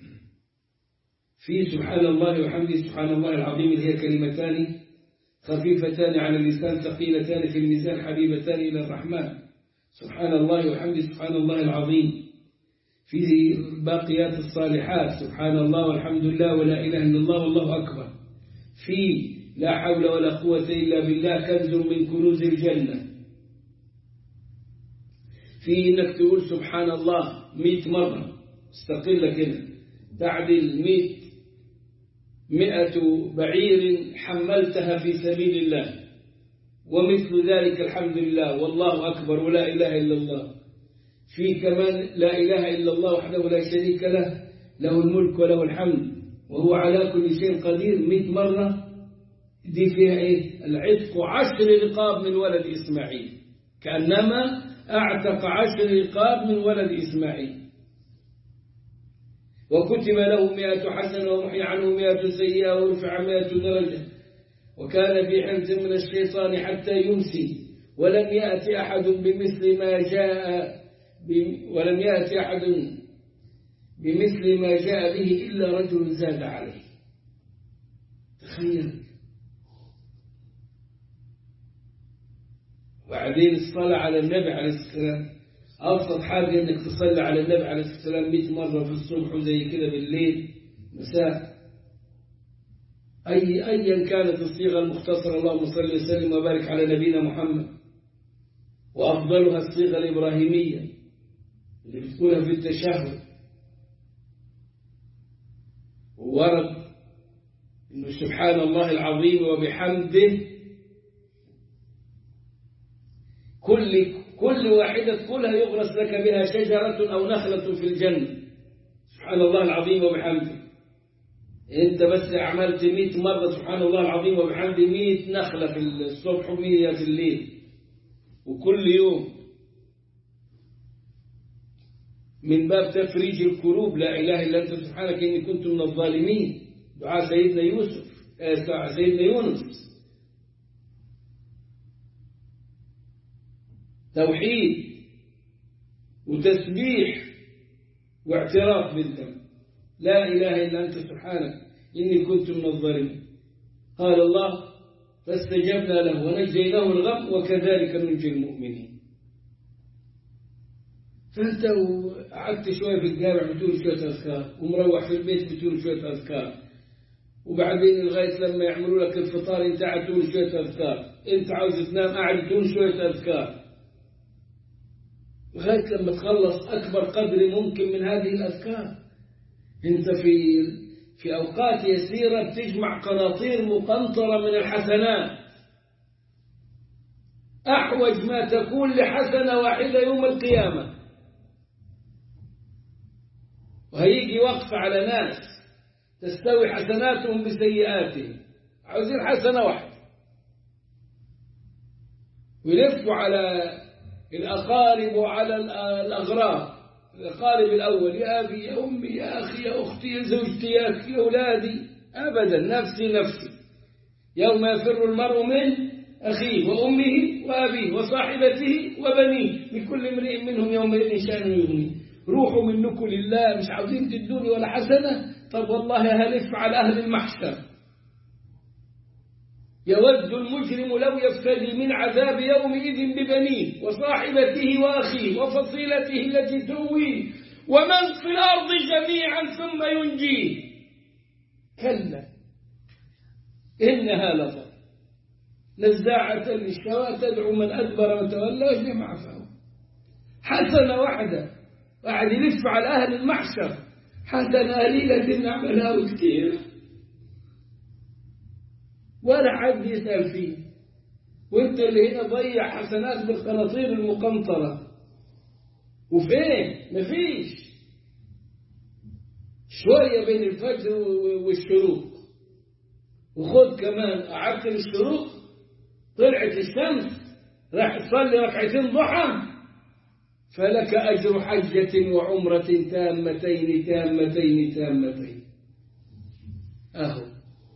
في سبحان الله وحمده سبحان الله العظيم اللي هي كلمتان خفيفتان على اللسان ثقيلتان في الميزان حبيبتان إلى الرحمن سبحان الله وحمده سبحان الله العظيم فيه باقيات الصالحات سبحان الله والحمد لله ولا إله إلا الله والله أكبر في لا حول ولا قوة إلا بالله كنز من كنوز الجنة في إنك تقول سبحان الله مئة مرة استقل كده تعدل مئة مئة بعير حملتها في سبيل الله ومثل ذلك الحمد لله والله أكبر ولا إله إلا الله في كمان لا إله إلا الله وحده لا شريك له له الملك وله الحمد وهو على كل شيء قدير مئة مرة دي فيها إيه العتق عشر رقاب من ولد إسماعيل كأنما أعتق عشر رقاب من ولد إسماعيل وكتب له مئة حسنة ومحي عنه مئة سيئة ورفع مئة درجة وكان في حمز من الشيطان حتى يمسي ولم يأتي أحد بمثل ما جاء ولم يأتي أحد بمثل ما جاء به إلا رجل زاد عليه تخيل وبعدين الصلاة على النبي عليه السلام أبسط حاجة إنك تصلي على النبي عليه السلام 100 مرة في الصبح وزي كده بالليل مساء أي أيا كانت الصيغة المختصرة اللهم صل وسلم وبارك على نبينا محمد وأفضلها الصيغة الإبراهيمية اللي بتكونها في التشهد ورد إنه سبحان الله العظيم وبحمده كل كل واحدة كلها يغرس لك بها شجرة أو نخلة في الجنة سبحان الله العظيم وبحمده انت بس عملت 100 مرة سبحان الله العظيم وبحمده 100 نخلة في الصبح و100 في الليل وكل يوم من باب تفريج الكروب لا إله إلا أنت سبحانك إني كنت من الظالمين دعاء سيدنا يوسف دعاء سيدنا يونس توحيد وتسبيح واعتراف بالذنب لا إله إلا أنت سبحانك إني كنت من الظالمين قال الله فاستجبنا له ونجيناه الغم وكذلك ننجي المؤمنين فأنت قعدت شوية في الجامع بتقول شوية أذكار ومروح في البيت بتقول شوية أذكار وبعدين لغاية لما يعملوا لك الفطار أنت قاعد تقول شوية أذكار أنت عاوز تنام قاعد تقول شوية أذكار لغاية لما تخلص أكبر قدر ممكن من هذه الأذكار أنت في في أوقات يسيرة بتجمع قناطير مقنطرة من الحسنات أحوج ما تكون لحسنة واحدة يوم القيامة وهيجي وقف على ناس تستوي حسناتهم بسيئاتهم عاوزين حسنة واحدة ويلفوا على الأقارب وعلى الأغراب القارب الأول يا أبي يا أمي يا أخي يا أختي يا زوجتي يا أخي يا أولادي أبدا نفسي نفسي يوم يفر المرء من أخيه وأمه وأبيه وصاحبته وبنيه لكل امرئ منهم يومئذ شأن يغنيه روحوا منكم لله مش عاوزين تدوني ولا حسنة طب والله هلف على أهل المحشر يود المجرم لو يفتدي من عذاب يومئذ ببنيه وصاحبته وأخيه وفصيلته التي تؤويه ومن في الأرض جميعا ثم ينجيه كلا إنها لظى نزاعة للشوى تدعو من أدبر وتولى وجمع فهو حسنة واحدة واحد يلف على أهل المحشر حسنة قليلة نعملها كثير ولا حد يسأل فيه وانت اللي هنا ضيع حسنات بالقناطير المقنطرة وفين مفيش شوية بين الفجر والشروق وخد كمان قعدت للشروق طلعت الشمس راح تصلي ركعتين ضحى فلك أجر حجة وعمرة تامتين تامتين تامتين أهو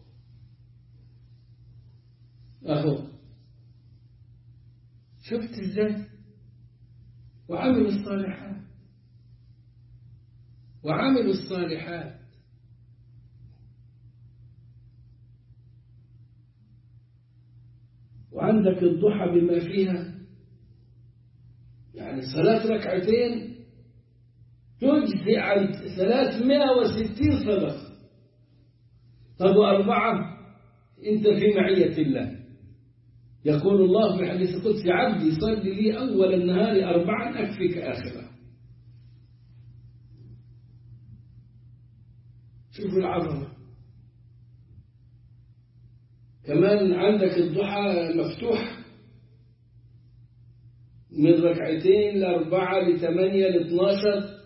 أهو شفت ازاي وعملوا الصالحات وعملوا الصالحات وعندك الضحى بما فيها يعني صلاة ركعتين تجزي عن 360 صدقة طب وأربعة أنت في معية الله يقول الله في حديث القدس عبدي صل لي أول النهار أربعا أكفيك آخرة شوف العظمة كمان عندك الضحى مفتوح من ركعتين لأربعة لثمانية لاثناشر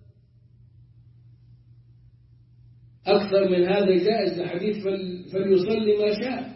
أكثر من هذا جائز الحديث فليصلي ما شاء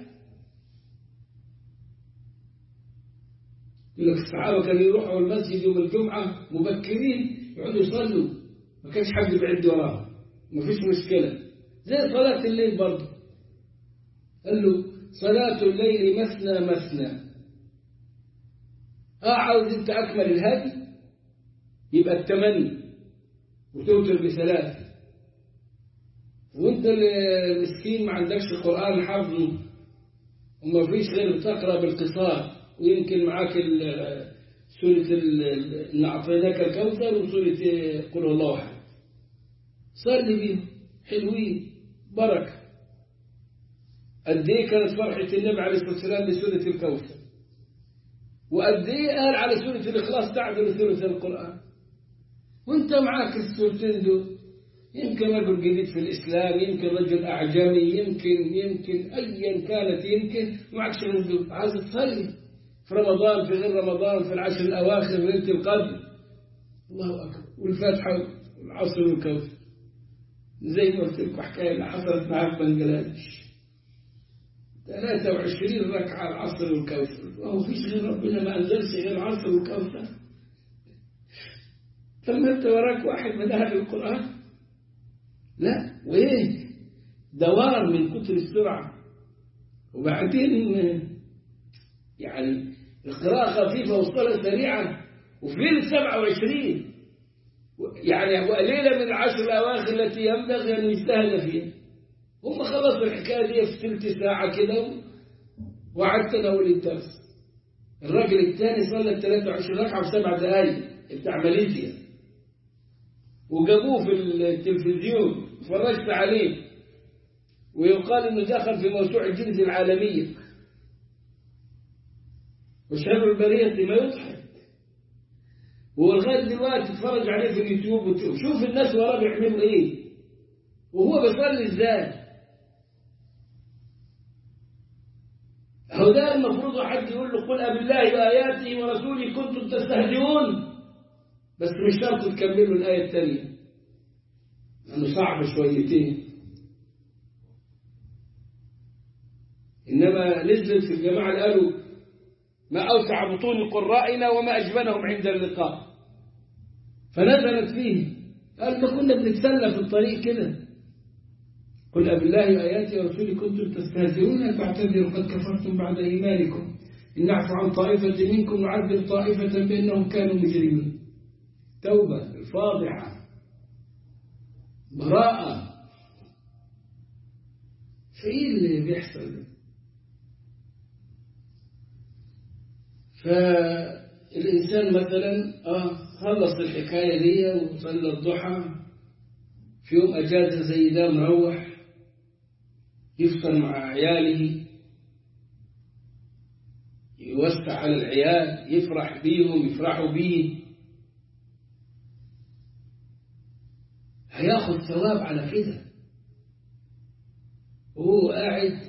يقول لك الصحابة كانوا يروحوا المسجد يوم الجمعة مبكرين يقعدوا يصلوا ما كانش حد بيعد وراهم ما فيش مشكلة زي صلاة الليل برضه قال له صلاة الليل مثنى مثنى اه عاوز انت اكمل الهدي يبقى التمني وتوتر بثلاثة وانت المسكين ما عندكش قرآن حافظه وما فيش غير تقرأ بالقصار ويمكن معاك سورة إن أعطيناك الكوثر وسورة قل الله أحد صلي بيهم حلوين بركة قد ايه كانت فرحة النبي عليه الصلاة والسلام بسورة الكوثر وقد ايه قال على سورة الإخلاص تعدل ثلث القرآن وانت معاك السورتين دول يمكن رجل جديد في الإسلام يمكن رجل أعجمي يمكن يمكن أيا كانت يمكن معكش غير دول عايز تصلي في رمضان في غير رمضان في العشر الأواخر في ليلة القدر الله أكبر والفاتحة والعصر والكوثر زي ما قلت لكم حكاية اللي حصلت معايا في بنجلاديش 23 ركعة العصر والكوثر وهو فيش غير ربنا ما أنزلش غير العصر والكوثر طب ما أنت وراك واحد من أهل القرآن لا وإيه دوار من كتر السرعة وبعدين يعني القراءة خفيفة والصلاة سريعة وفي ليلة 27 يعني قليلة من العشر الأواخر التي ينبغي أن يجتهد فيها هم خلصوا الحكاية دي في ثلث ساعة كده وقعدت تناول الدرس الراجل الثاني صلى 23 ركعة في سبع دقايق بتاع ماليزيا وجابوه في التلفزيون اتفرجت عليه ويقال انه دخل في موسوعة الجنس العالمية وشهر البرية ما يضحك ولغاية دلوقتي تتفرج عليه في اليوتيوب وشوف الناس وراه بيعملوا ايه وهو بيصلي ازاي هو ده المفروض حد يقول له قل أبالله وآياته ورسوله كنتم تستهزئون بس مش شرط تكملوا الآية الثانية لأنه صعب شويتين إنما نزلت في الجماعة اللي قالوا ما أوسع بطون قرائنا وما أجبنهم عند اللقاء فنزلت فيه قال ما كنا بنتسلى في الطريق كده قل أبالله وآياته ورسوله كنتم تستهزئون فاعتذروا قد كفرتم بعد إيمانكم إن نعفو عن طائفة منكم نعذب طائفة بأنهم كانوا مجرمين توبة الفاضحة براءة فإيه اللي بيحصل ده فالإنسان مثلا آه خلص الحكاية دي وصلى الضحى في يوم أجازة زي ده مروح يفطر مع عياله يوسع على العيال يفرح بيهم يفرحوا بيه هياخد ثواب على كده وهو قاعد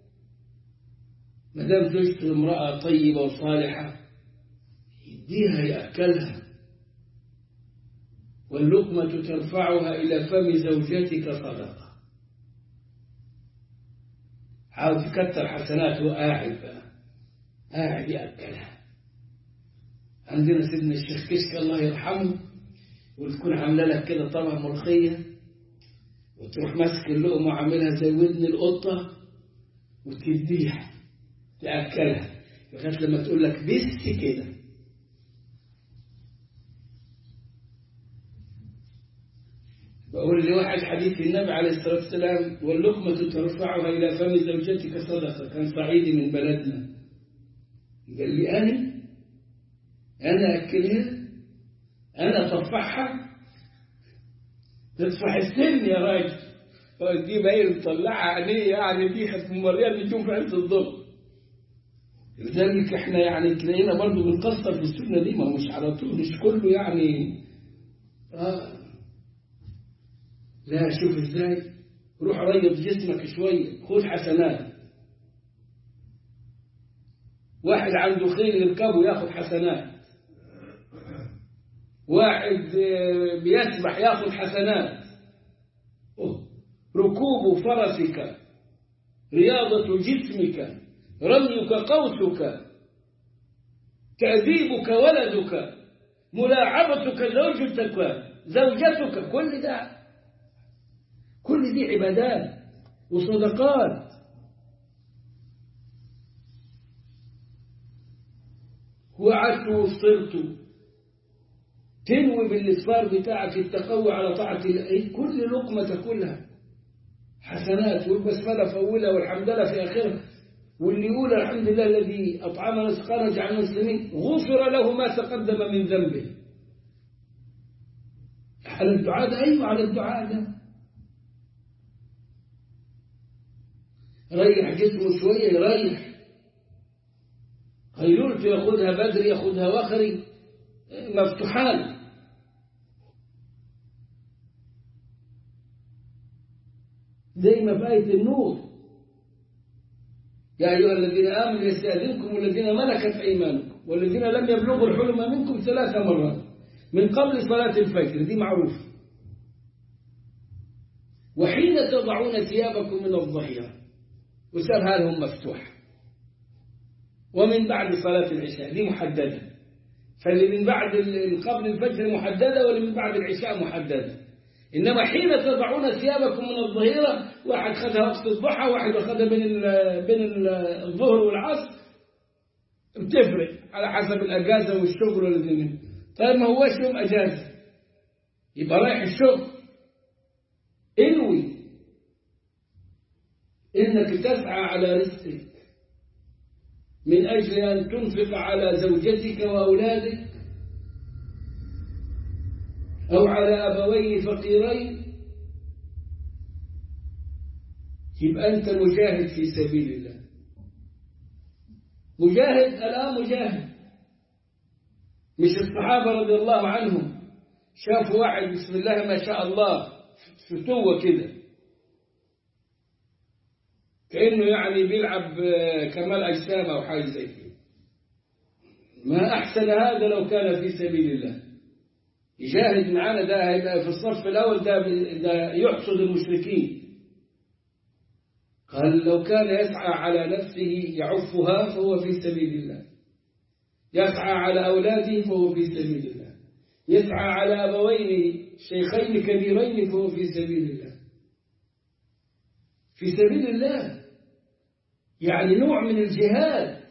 ما دام زوجته امرأة طيبة وصالحة يديها يأكلها واللقمة ترفعها إلى فم زوجتك صدقة عاوز يكتر حسناته قاعد بقى قاعد يأكلها عندنا سيدنا الشيخ كشك الله يرحمه وتكون عامله لك كده طبعا ملوخية وتروح ماسك اللقمة وعاملها زي ودن القطة وتديها تأكلها لغاية لما تقول لك بس كده بقول لواحد حديث النبي عليه الصلاة والسلام واللقمة ترفعها إلى فم زوجتك صدقة كان صعيدي من بلدنا قال لي أنا أنا أكلها أنا أطفحها تدفع السن يا راجل دي باين مطلعها عينيه يعني دي ممرية بتشوف في عز الظهر لذلك احنا يعني تلاقينا برضه بنقصر في السنة دي ما هو مش على طول مش كله يعني آه لا شوف ازاي روح ريض جسمك شوية خذ حسنات واحد عنده خيل يركبه ياخذ حسنات واحد بيسبح ياخذ حسنات ركوب فرسك رياضة جسمك رميك قوسك تأديبك ولدك ملاعبتك زوجتك زوجتك كل ده كل دي عبادات وصدقات وقعدت وفطرت تنوي بالإسفار بتاعك التقوي على طاعة الله كل لقمة تاكلها حسنات والبسملة في أولها والحمد لله في آخرها واللي يقول الحمد لله الذي أطعمنا سقانا جعلنا مسلمين غفر له ما تقدم من ذنبه على الدعاء ده أيوة على الدعاء ده ريح جسمه شوية يريح قيلولته ياخدها بدري ياخدها وخري مفتوحان زي ما في آية النور يا أيها الذين آمنوا يستأذنكم والذين ملكت أيمانكم والذين لم يبلغوا الحلم منكم ثلاث مرات من قبل صلاة الفجر دي معروفة وحين تضعون ثيابكم من الظهيرة وسار هذا مفتوح ومن بعد صلاة العشاء دي محددة فاللي من بعد قبل الفجر محددة واللي من بعد العشاء محددة إنما حين تضعون ثيابكم من الظهيرة واحد خدها وقت الضحى واحد أخذها بين بين الظهر والعصر بتفرق على حسب الأجازة والشغل والذي طيب ما هوش يوم أجازة يبقى رايح الشغل انوي إنك تسعى على رزقك من أجل أن تنفق على زوجتك وأولادك أو على أبوين فقيرين يبقى أنت مجاهد في سبيل الله مجاهد الآن مجاهد مش الصحابة رضي الله عنهم شافوا واحد بسم الله ما شاء الله فتوة كده كأنه يعني بيلعب كمال أجسام أو حاجة زي كده ما أحسن هذا لو كان في سبيل الله يجاهد معانا ده هيبقى في الصف الأول ده, ده يحصد المشركين قال لو كان يسعى على نفسه يعفها فهو في سبيل الله يسعى على أولاده فهو في سبيل الله يسعى على أبوين شيخين كبيرين فهو في سبيل الله في سبيل الله يعني نوع من الجهاد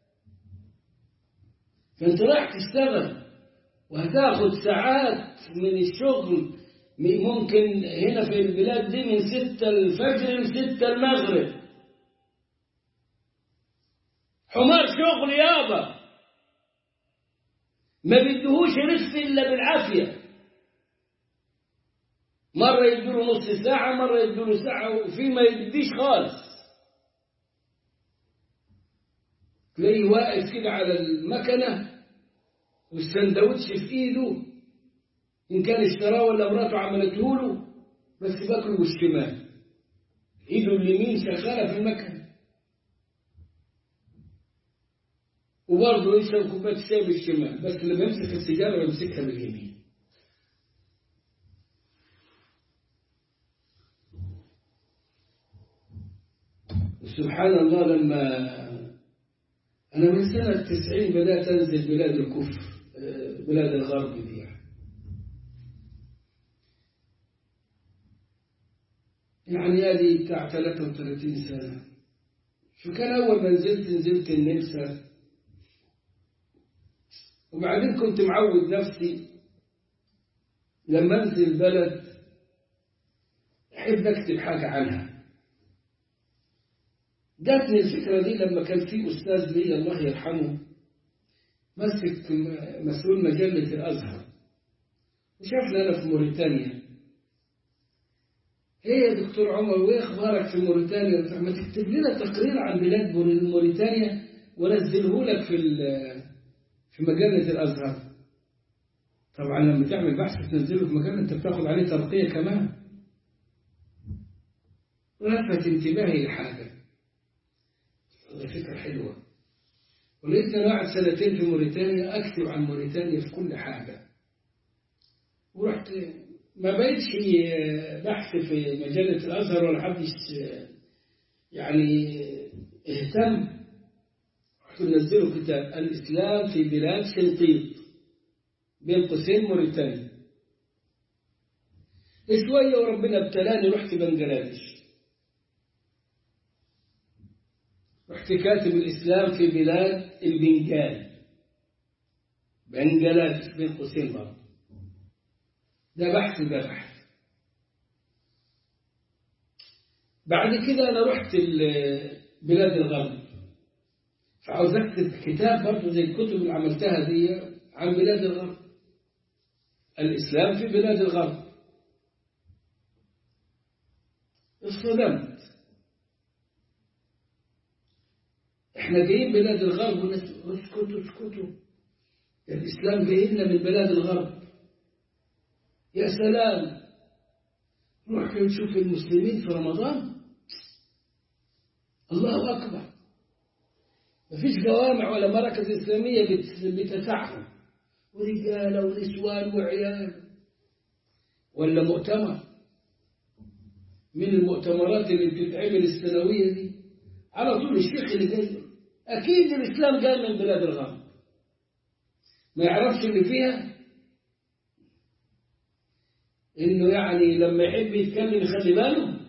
فانت رايح تشتغل وهتاخد ساعات من الشغل ممكن هنا في البلاد دي من ستة الفجر لستة المغرب حمار شغل يابا ما بيدهوش رزق إلا بالعافية مرة يدوله نص ساعة مرة يدوله ساعة وفي ما يديش خالص تلاقيه واقف كده على المكنة والسندوتش في ايده ان كان اشتراه ولا مراته عملته له بس باكله بالشمال ايده اليمين شغاله في المكنه وبرضه يشرب كوبايه الشاي بالشمال بس لما يمسك السيجاره يمسكها باليمين سبحان الله لما أنا من سنة تسعين بدأت أنزل بلاد الكفر بلاد الغرب دي يعني هذه بتاع 33 سنة شو كان أول ما نزلت نزلت النمسا وبعدين كنت معود نفسي لما أنزل بلد أحب أكتب حاجة عنها جاتني الفكرة دي لما كان في أستاذ لي الله يرحمه مسك مسؤول مجلة الأزهر وشافنا أنا في موريتانيا ايه يا دكتور عمر وايه اخبارك في موريتانيا ما تكتب لنا تقرير عن بلاد موريتانيا ونزله لك في في مجلة الأزهر طبعا لما تعمل بحث تنزله في مجلة انت بتاخد عليه ترقية كمان لفت انتباهي لحاجة فكرة حلوة ولقيت انا قاعد سنتين في موريتانيا اكتب عن موريتانيا في كل حاجة ورحت ما بقتش بحث في مجلة الأزهر ولا حدش يعني اهتم رحت منزله كتاب الإسلام في بلاد شنقيط بين قوسين موريتانيا شوية وربنا ابتلاني رحت بنجلاديش رحت كاتب الإسلام في بلاد البنجال بنجلاديش بين قوسين برضه ده بحث ده بحث بعد كده أنا رحت بلاد الغرب فعاوز أكتب كتاب برضه زي الكتب اللي عملتها دي عن بلاد الغرب الإسلام في بلاد الغرب اصطدمت احنا جايين بلاد الغرب والناس اسكتوا اسكتوا الإسلام جاي لنا من بلاد الغرب يا سلام روح نشوف المسلمين في رمضان الله أكبر مفيش جوامع ولا مراكز إسلامية بتسعهم ورجالة ونسوان وعيال ولا مؤتمر من المؤتمرات اللي بتتعمل السنوية دي على طول الشيخ اللي جاي أكيد الإسلام جاي من بلاد الغرب ما يعرفش اللي فيها إنه يعني لما يحب يتكلم يخلي باله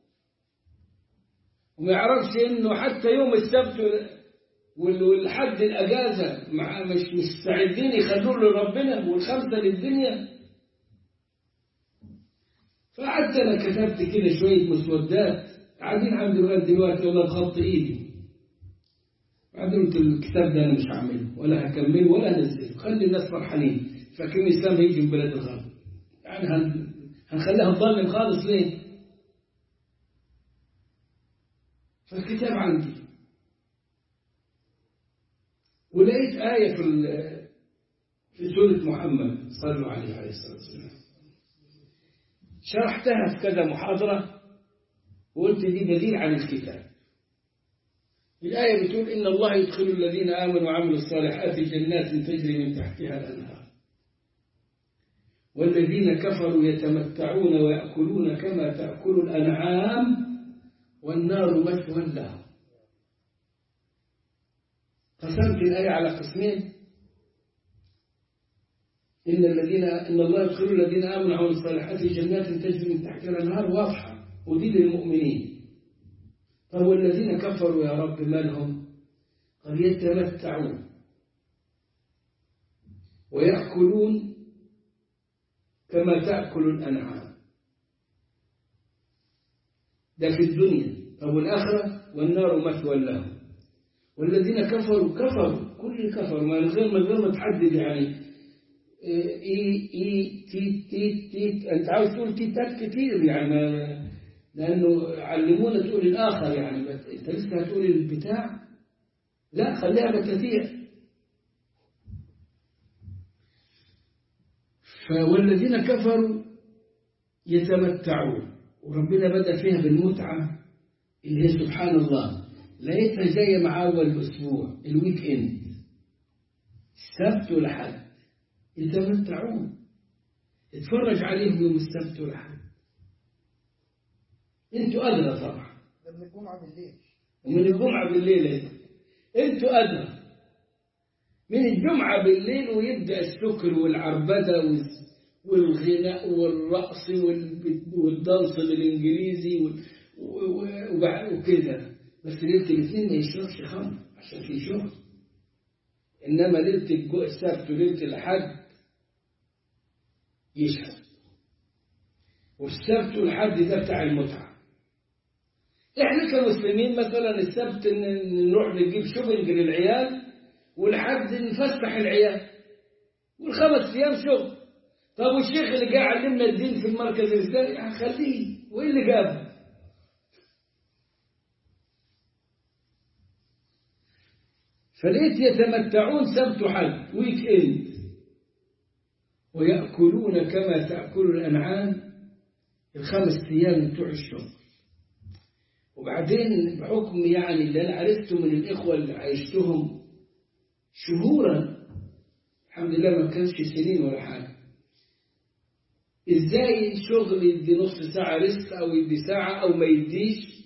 وما يعرفش إنه حتى يوم السبت والحد الأجازة مع مش مستعدين يخلوه لربنا والخمسة للدنيا فقعدت أنا كتبت كده شوية مسودات قاعدين عندي لغاية دلوقتي والله بخط إيدي بعدين قلت الكتاب ده أنا مش هعمله ولا هكمله ولا هنزله خلي الناس فرحانين فاكرين الإسلام هيجي من بلاد الغرب يعني هن... هنخليها تضلم خالص ليه؟ فالكتاب عندي ولقيت آية في في سورة محمد صلوا عليه عليه الصلاة والسلام شرحتها في كذا محاضرة وقلت دي بديل عن الكتاب الآية بتقول إن الله يدخل الذين آمنوا وعملوا الصالحات جنات تجري من تحتها الأنهار والذين كفروا يتمتعون ويأكلون كما تأكل الأنعام والنار مثوى لهم قسمت الآية على قسمين إن الذين إن الله يدخل الذين آمنوا وعملوا الصالحات جنات تجري من تحتها الأنهار واضحة ودي للمؤمنين طب والذين كفروا يا رب ما لهم قد يتمتعون ويأكلون كما تأكل الأنعام ده في الدنيا طب والآخرة والنار مثوى لهم والذين كفروا كفروا كل كفر من غير من غير ما تحدد يعني اي اي تي تي تي انت عاوز تقول تيتات كتير يعني لانه علمونا تقول الاخر يعني انت لسه هتقول البتاع لا خليها بكثير والذين كفروا يتمتعون وربنا بدأ فيها بالمتعة اللي هي سبحان الله لقيتها جاية مع أول الأسبوع الويك إند السبت والأحد يتمتعون اتفرج عليهم يوم السبت والأحد انتوا أدرى طبعا من الجمعة بالليل ومن الجمعة بالليل انتوا أدرى من الجمعة بالليل ويبدأ السكر والعربدة والغناء والرقص والدنس بالإنجليزي وكذا بس ليلة الاثنين ما يشربش خمر عشان في شغل إنما ليلة السبت وليلة الحد يشرب والسبت والحد ده بتاع المتعة احنا كمسلمين مثلا السبت نروح نجيب شوبنج للعيال والحد نفسح العيال والخمس ايام شغل طب والشيخ اللي جاي علمنا الدين في المركز الاسلامي هنخليه وايه اللي جابه فلقيت يتمتعون سبت حد ويك اند ويأكلون كما تأكل الأنعام الخمس أيام بتوع الشغل وبعدين بحكم يعني اللي أنا عرفته من الإخوة اللي عايشتهم شهورا الحمد لله ما كانش سنين ولا حاجة إزاي الشغل يدي نص ساعة رزق أو يدي ساعة أو ما يديش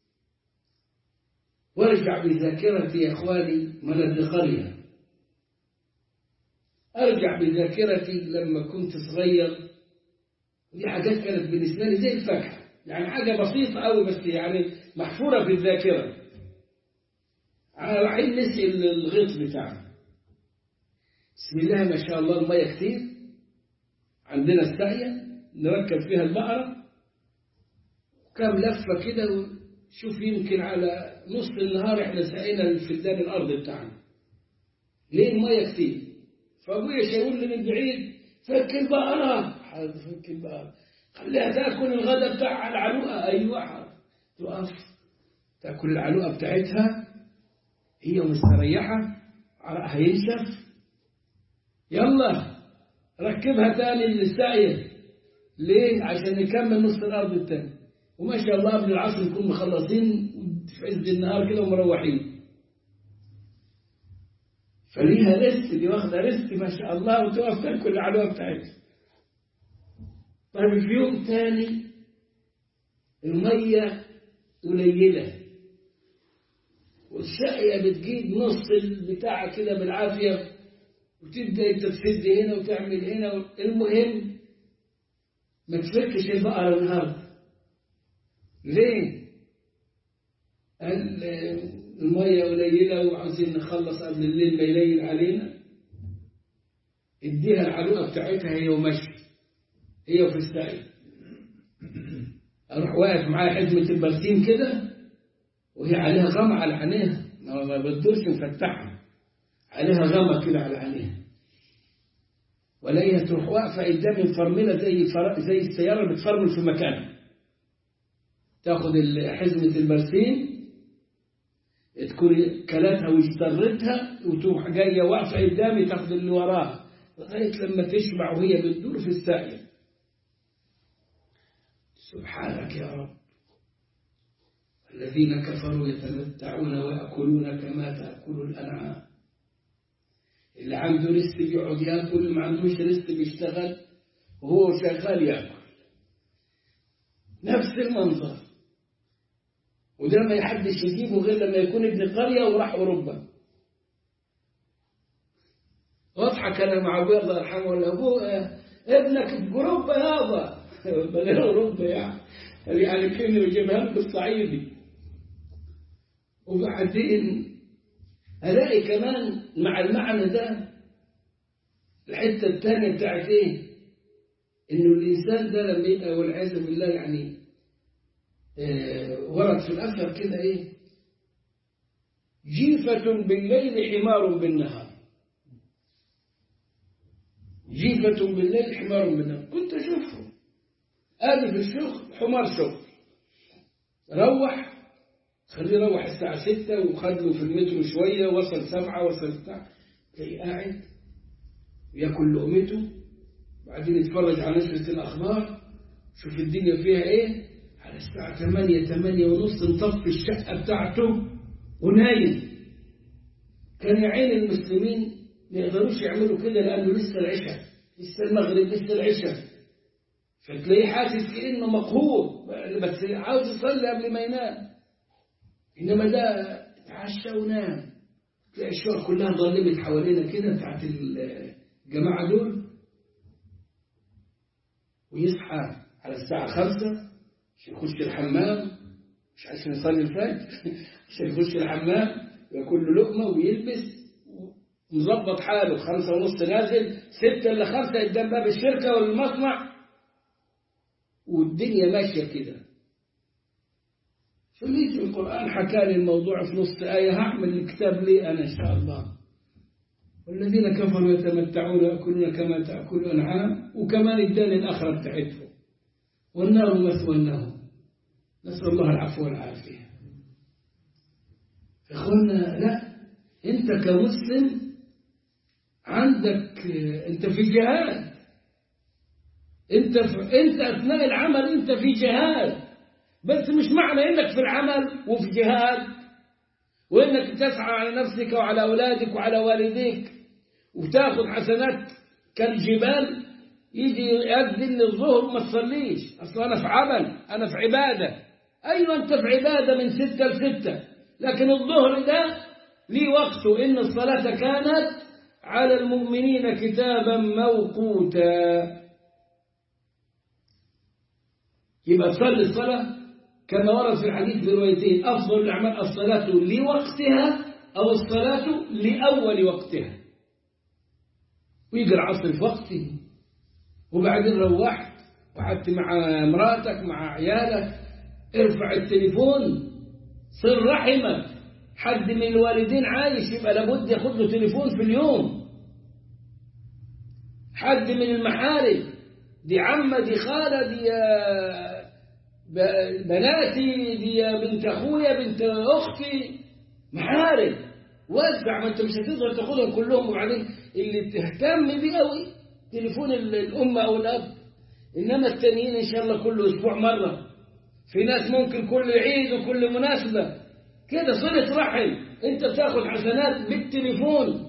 وارجع بذاكرتي يا إخواني من قرية أرجع بذاكرتي لما كنت صغير دي حاجات كانت بالنسبة لي زي الفاكهة يعني حاجة بسيطة قوي بس يعني محفورة في الذاكرة رايحين نسي الغيط بتاعنا بسم الله ما شاء الله المية كتير عندنا الساقية نركب فيها البقرة كام لفة كده شوف يمكن على نص النهار احنا سقينا الفدان الأرض بتاعنا ليه المية كتير فأبويا شاور لي من بعيد فك البقرة حاضر فك البقرة خليها تاكل الغداء بتاعها العلوقة أيوة حاضر تقف تاكل العلوقة بتاعتها هي مستريحة عرقها ينشف يلا ركبها تاني للسعي ليه؟ عشان نكمل نص الأرض التاني وما شاء الله قبل العصر نكون مخلصين في عز النهار كده ومروحين فليها ريست دي واخدة ريست ما شاء الله وتقف تاكل العلوة بتاعتها طيب في يوم تاني المية قليلة والساقية بتجيب نص البتاع كده بالعافية وتبدأ انت تسد هنا وتعمل هنا المهم ما تفكش البقرة النهارده ليه؟ قال المية قليلة وعاوزين نخلص قبل الليل ما يليل علينا اديها العلوقة بتاعتها هي ومشي هي وفي السعي اروح واقف معاها حزمة البرسيم كده وهي عليها غمى على عينيها ما بتدورش مفتحها عليها غمى كده على عينيها ولاقيها تروح واقفة قدامي مفرملة زي فر... زي السيارة بتفرمل في مكانها تاخد حزمة البرسيم تكون كلاتها واجترتها وتروح جاية واقفة قدامي تاخد اللي وراها لغاية لما تشبع وهي بتدور في الساقية سبحانك يا رب الذين كفروا يتمتعون ويأكلون كما تأكل الأنعام اللي عنده رزق بيقعد ياكل اللي ما عندوش رزق بيشتغل وهو شغال ياكل نفس المنظر وده ما يحدش يجيبه غير لما يكون ابن قرية وراح أوروبا واضحك أنا مع أبويا الله يرحمه ولا أبوه ابنك في أوروبا يابا غير أوروبا يعني يعني كلمة يجيبها لك بالصعيدي وبعدين ألاقي كمان مع المعنى ده الحتة الثانية بتاعت إيه؟ إنه الإنسان ده لما يبقى والعياذ بالله يعني آه ورد في الأثر كده إيه؟ جيفة بالليل حمار بالنهار جيفة بالليل حمار بالنهار كنت أشوفه آدي في الشغل حمار شغل روح خليه يروح الساعة ستة وخد له في المترو شوية وصل سبعة وصل بتاع تلاقيه قاعد ياكل لقمته بعدين يتفرج على نشرة الأخبار شوف الدنيا فيها إيه على الساعة ثمانية ثمانية ونص نطفي الشقة بتاعته ونايم كان يا عين المسلمين ما يقدروش يعملوا كده لأنه لسه العشاء لسه المغرب لسه العشاء فتلاقيه حاسس كأنه مقهور بس عاوز يصلي قبل ما ينام إنما ده اتعشى ونام تلاقي الشقق كلها ظلمت حوالينا كده بتاعت الجماعة دول ويصحى على الساعة خمسة عشان يخش الحمام مش عشان يصلي الفجر عشان يخش الحمام وياكل له لقمة ويلبس مظبط حاله خمسة ونص نازل ستة إلا خمسة قدام باب الشركة والمصنع والدنيا ماشية كده فليت القرآن حكى لي الموضوع في نص آية هعمل الكتاب لي أنا إن شاء الله والذين كفروا يتمتعون ويأكلون كما تأكل الأنعام وكمان اداني الآخرة بتاعتهم والنار مثوى لهم نسأل الله العفو والعافية إخوانا لا أنت كمسلم عندك أنت في جهاد أنت في أنت أثناء العمل أنت في جهاد بس مش معنى انك في العمل وفي جهاد وانك تسعى على نفسك وعلى اولادك وعلى والديك وتاخذ حسنات كالجبال يجي يأذن للظهر وما تصليش اصل انا في عمل انا في عباده ايوه انت في عباده من ستة لستة لكن الظهر ده ليه وقته ان الصلاه كانت على المؤمنين كتابا موقوتا يبقى تصلي الصلاه كما ورد في الحديث بروايتين أفضل الأعمال الصلاة لوقتها أو الصلاة لأول وقتها ويجي العصر في وقته وبعدين روحت وقعدت مع مراتك مع عيالك ارفع التليفون صل رحمك حد من الوالدين عايش يبقى لابد ياخد له تليفون في اليوم حد من المحارم دي عمة دي خالة دي بناتي دي بنت أخويا بنت أختي محارم وزع ما أنت مش هتقدر تاخدهم كلهم وبعدين اللي تهتم بيه قوي تليفون الأم أو الأب إنما التانيين إن شاء الله كل أسبوع مرة في ناس ممكن كل عيد وكل مناسبة كده صلة رحم أنت بتاخد حسنات بالتليفون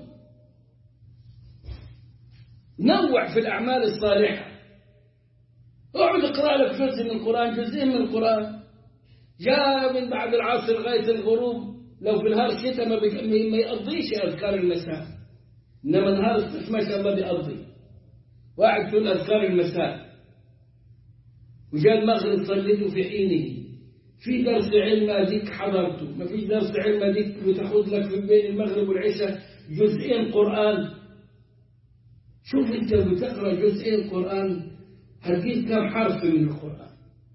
نوع في الأعمال الصالحة اقعد اقرأ لك جزء من القرآن جزئين من القرآن جاء من بعد العصر لغاية الغروب لو في نهار الشتاء ما, ما يقضيش أذكار المساء إنما نهار الصيف ما شاء الله بيقضي واحد تقول أذكار المساء وجاء المغرب صليته في حينه في درس علم أديك حضرته ما فيش درس علم أديك بتاخد لك في بين المغرب والعشاء جزئين قرآن شوف أنت بتقرأ جزئين قرآن هتجيب كم حرف من القرآن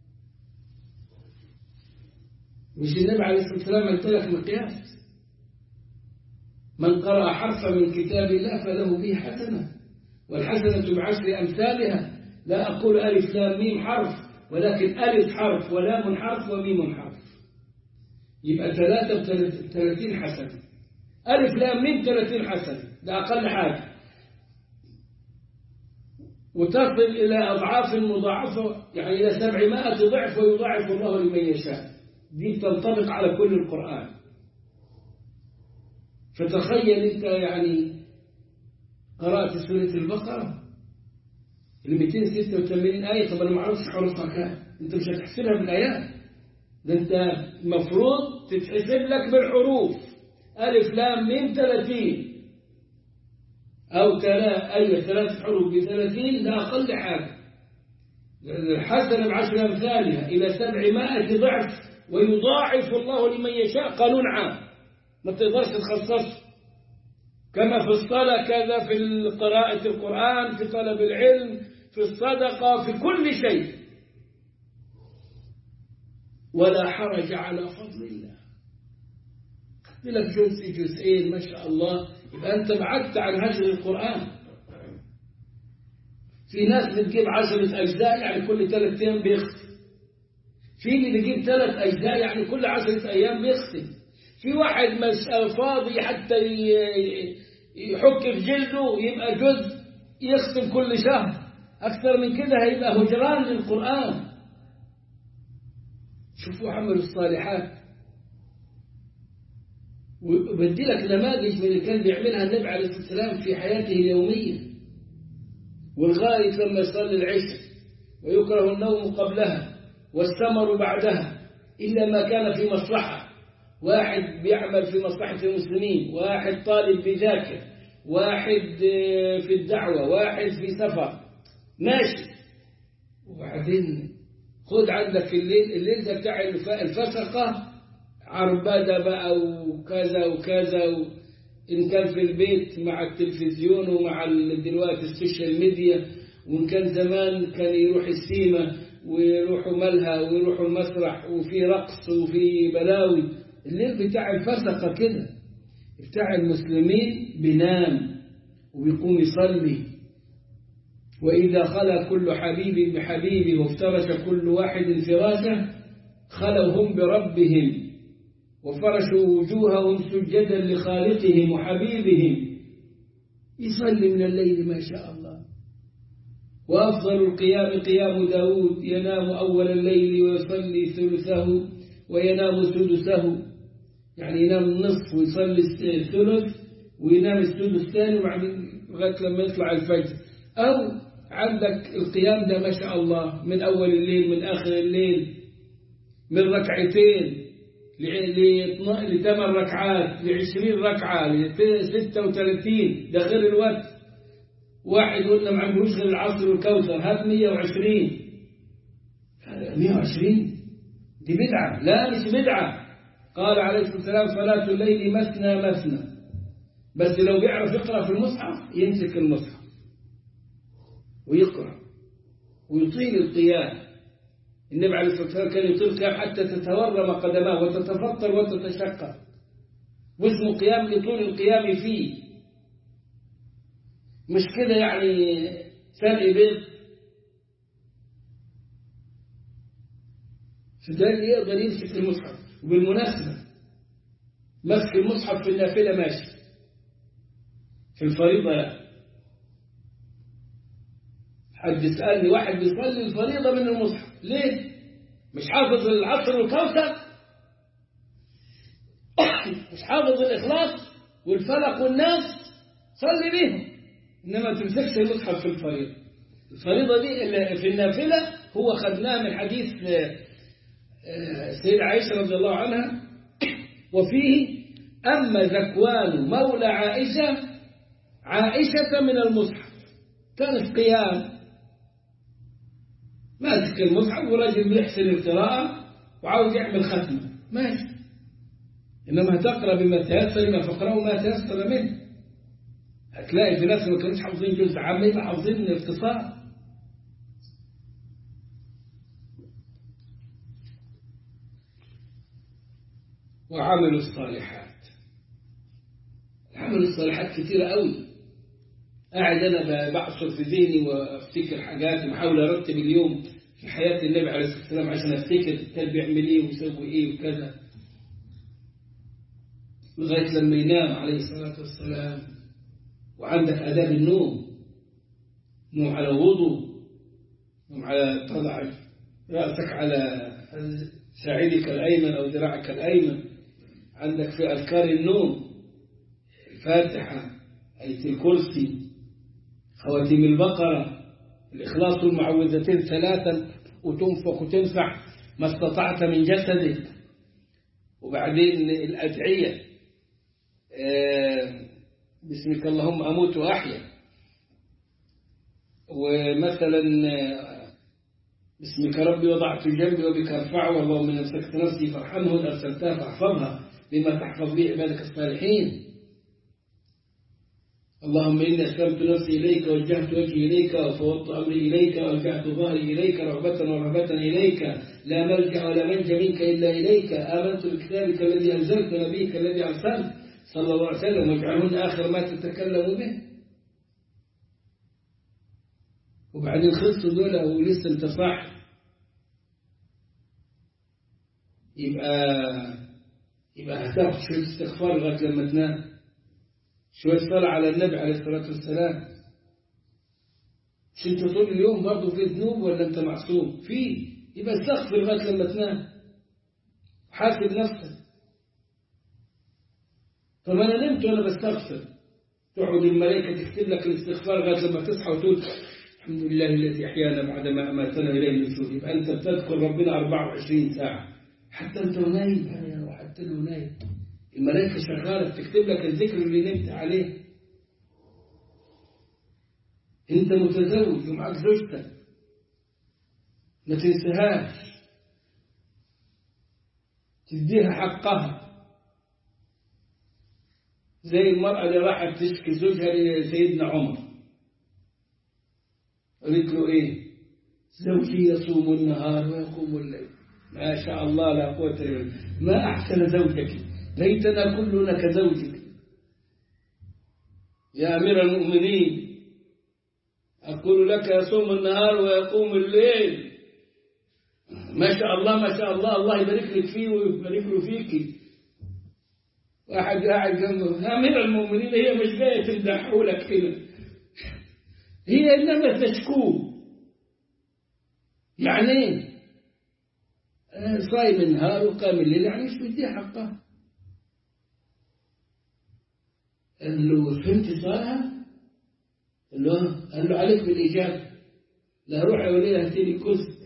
مش النبي عليه الصلاة والسلام قلت لك مقياس من قرأ حرفا من كتاب الله فله به حسنة والحسنة بعشر أمثالها لا أقول ألف لام ميم حرف ولكن ألف حرف ولام حرف وميم حرف يبقى ثلاثة وثلاثين حسنة ألف لام ميم ثلاثين حسنة ده أقل حاجة وتصل إلى أضعاف مضاعفة يعني إلى سبعمائة ضعف ويضاعف الله لمن يشاء دي تنطبق على كل القرآن فتخيل أنت يعني قرأت سورة البقرة ال 286 آية طب أنا ما أعرفش حروفها كام أنت مش هتحسبها بالآيات ده أنت المفروض تتحسب لك بالحروف ألف لام ميم 30 أو تلا أي ثلاث حروف بثلاثين ده أقل حاجة الحسنة بعشر أمثالها إلى سبعمائة ضعف ويضاعف الله لمن يشاء قانون عام ما تقدرش تخصصه كما في الصلاة كذا في قراءة القرآن في طلب العلم في الصدقة في كل شيء ولا حرج على فضل الله قلت لك جزء جزئين ما شاء الله يبقى أنت بعدت عن هجر القرآن في ناس بتجيب عشرة أجزاء يعني كل ثلاث أيام بيختم في اللي بيجيب ثلاث أجزاء يعني كل عشرة أيام بيختم في واحد مش فاضي حتى يحك في جلده يبقى جزء يختم كل شهر أكثر من كده هيبقى هجران للقرآن شوفوا عمل الصالحات وبدي لك نماذج من اللي كان بيعملها النبي عليه الصلاة والسلام في حياته اليومية والغاية لما يصلي العشاء ويكره النوم قبلها والسمر بعدها إلا ما كان في مصلحة واحد بيعمل في مصلحة المسلمين واحد طالب بيذاكر واحد في الدعوة واحد في سفر ماشي وبعدين خد عندك الليل الليل ده بتاع الفسقة عربدة بقى وكذا وكذا و... إن كان في البيت مع التلفزيون ومع دلوقتي السوشيال ميديا وإن كان زمان كان يروح السيما ويروحوا ملهى ويروحوا المسرح وفي رقص وفي بلاوي الليل بتاع الفسقة كده بتاع المسلمين بينام وبيقوم يصلي وإذا خلى كل حبيب بحبيبه وافترش كل واحد فراشه خلوا هم بربهم وفرشوا وجوههم سجدا لخالقهم وحبيبهم يصلي من الليل ما شاء الله وأفضل القيام قيام داود ينام أول الليل ويصلي ثلثه وينام سدسه يعني ينام النصف ويصلي الثلث وينام السدس الثاني وبعدين لغاية لما يطلع الفجر أو عندك القيام ده ما شاء الله من أول الليل من آخر الليل من ركعتين لثمان ركعات لعشرين ركعة لستة وثلاثين ده غير الوقت واحد قلنا ما عندهوش غير العصر والكوثر هات مية وعشرين مية وعشرين دي بدعة لا مش بدعة قال عليه الصلاة والسلام صلاة الليل مثنى مثنى بس لو بيعرف يقرأ في المصحف يمسك المصحف ويقرأ ويطيل القيام النبي عليه الصلاة والسلام كان يطيل القيام حتى تتورم قدماه وتتفطر وتتشقق واسمه قيام لطول القيام فيه مش كده يعني سلق بيض فده اللي يقدر يمسك المصحف وبالمناسبة مسك المصحف في النافلة ماشي في الفريضة لا حد يسألني واحد بيصلي الفريضة من المصحف ليه؟ مش حافظ العصر والكوثر مش حافظ الإخلاص والفلق والناس صلي بيهم إنما تمسكش المصحف في الفريضة الفريضة دي اللي في النافلة هو خدناه من حديث سيدة عائشة رضي الله عنها وفيه أما ذكوان مولى عائشة عائشة من المصحف كان في قيام ماسك المصحف وراجل بيحسن القراءة وعاوز يعمل ختمة ماشي إنما هتقرأ بما تيسر ما فقرأوا ما تيسر منه هتلاقي في ناس ما كانوش حافظين جزء عام يبقى حافظين الاختصار وعملوا الصالحات عملوا الصالحات كتيرة قوي قاعد أنا بعصر في ذهني وأفتكر حاجات وبحاول أرتب اليوم في حياة النبي عليه الصلاة والسلام عشان أفتكر كان بيعمل إيه ويسوي إيه وكذا لغاية لما ينام عليه الصلاة والسلام وعندك آداب النوم نوم على وضوء نوم على تضع رأسك على ساعدك الأيمن أو ذراعك الأيمن عندك في أذكار النوم الفاتحة آية الكرسي خواتيم البقرة الإخلاص والمعوذتين ثلاثا وتنفق وتمسح ما استطعت من جسدك وبعدين الأدعية باسمك اللهم أموت وأحيا ومثلا باسمك ربي وضعت جنبي وبك أرفعه اللهم من أمسكت نفسي فارحمه إن أرسلتها فاحفظها بما تحفظ به عبادك الصالحين اللهم إني أسلمت نفسي إليك ووجهت وجهي إليك وفوضت أمري إليك وألجأت ظهري إليك رغبة ورهبة إليك لا ملجأ ولا منجى منك إلا إليك آمنت بكتابك الذي أنزلت ونبيك الذي أرسلت صلى الله عليه وسلم واجعلهن آخر ما تتكلم به وبعدين خلصوا دول ولسه انت صح يبقى يبقى هتاخد شوية استغفار لغاية لما تنام شوية صلاة على النبي عليه الصلاة والسلام مش انت طول اليوم برضه في ذنوب ولا انت معصوم في يبقى استغفر لغاية لما تنام حاسب نفسك طب انا نمت وانا بستغفر تقعد الملائكة تكتب لك الاستغفار لغاية لما تصحى وتقول الحمد لله الذي أحيانا بعدما أماتنا إليه النشور يبقى أنت بتذكر ربنا 24 ساعة حتى أنت نايم يعني وحتى لو نايم الملائكة شغالة بتكتب لك الذكر اللي نمت عليه أنت متزوج ومعك زوجتك ما تنساهاش تديها حقها زي المرأة اللي راحت تشكي زوجها لسيدنا عمر قالت له ايه زوجي يصوم النهار ويقوم الليل ما شاء الله لا قوة الا بالله ما أحسن زوجك ليتنا كلنا كزوجك يا أمير المؤمنين أقول لك يصوم النهار ويقوم الليل ما شاء الله ما شاء الله الله يبارك لك فيه ويبارك له فيك واحد قاعد جنبه يا أمير المؤمنين هي مش جاية تمدحه لك كده هي إنما تشكوه يعني ايه صايم النهار وقام الليل يعني مش بدي حقه قال له فهمت صالحة قال له قال له عليك بالإجابة لا روح يا وليه هاتيلي كسك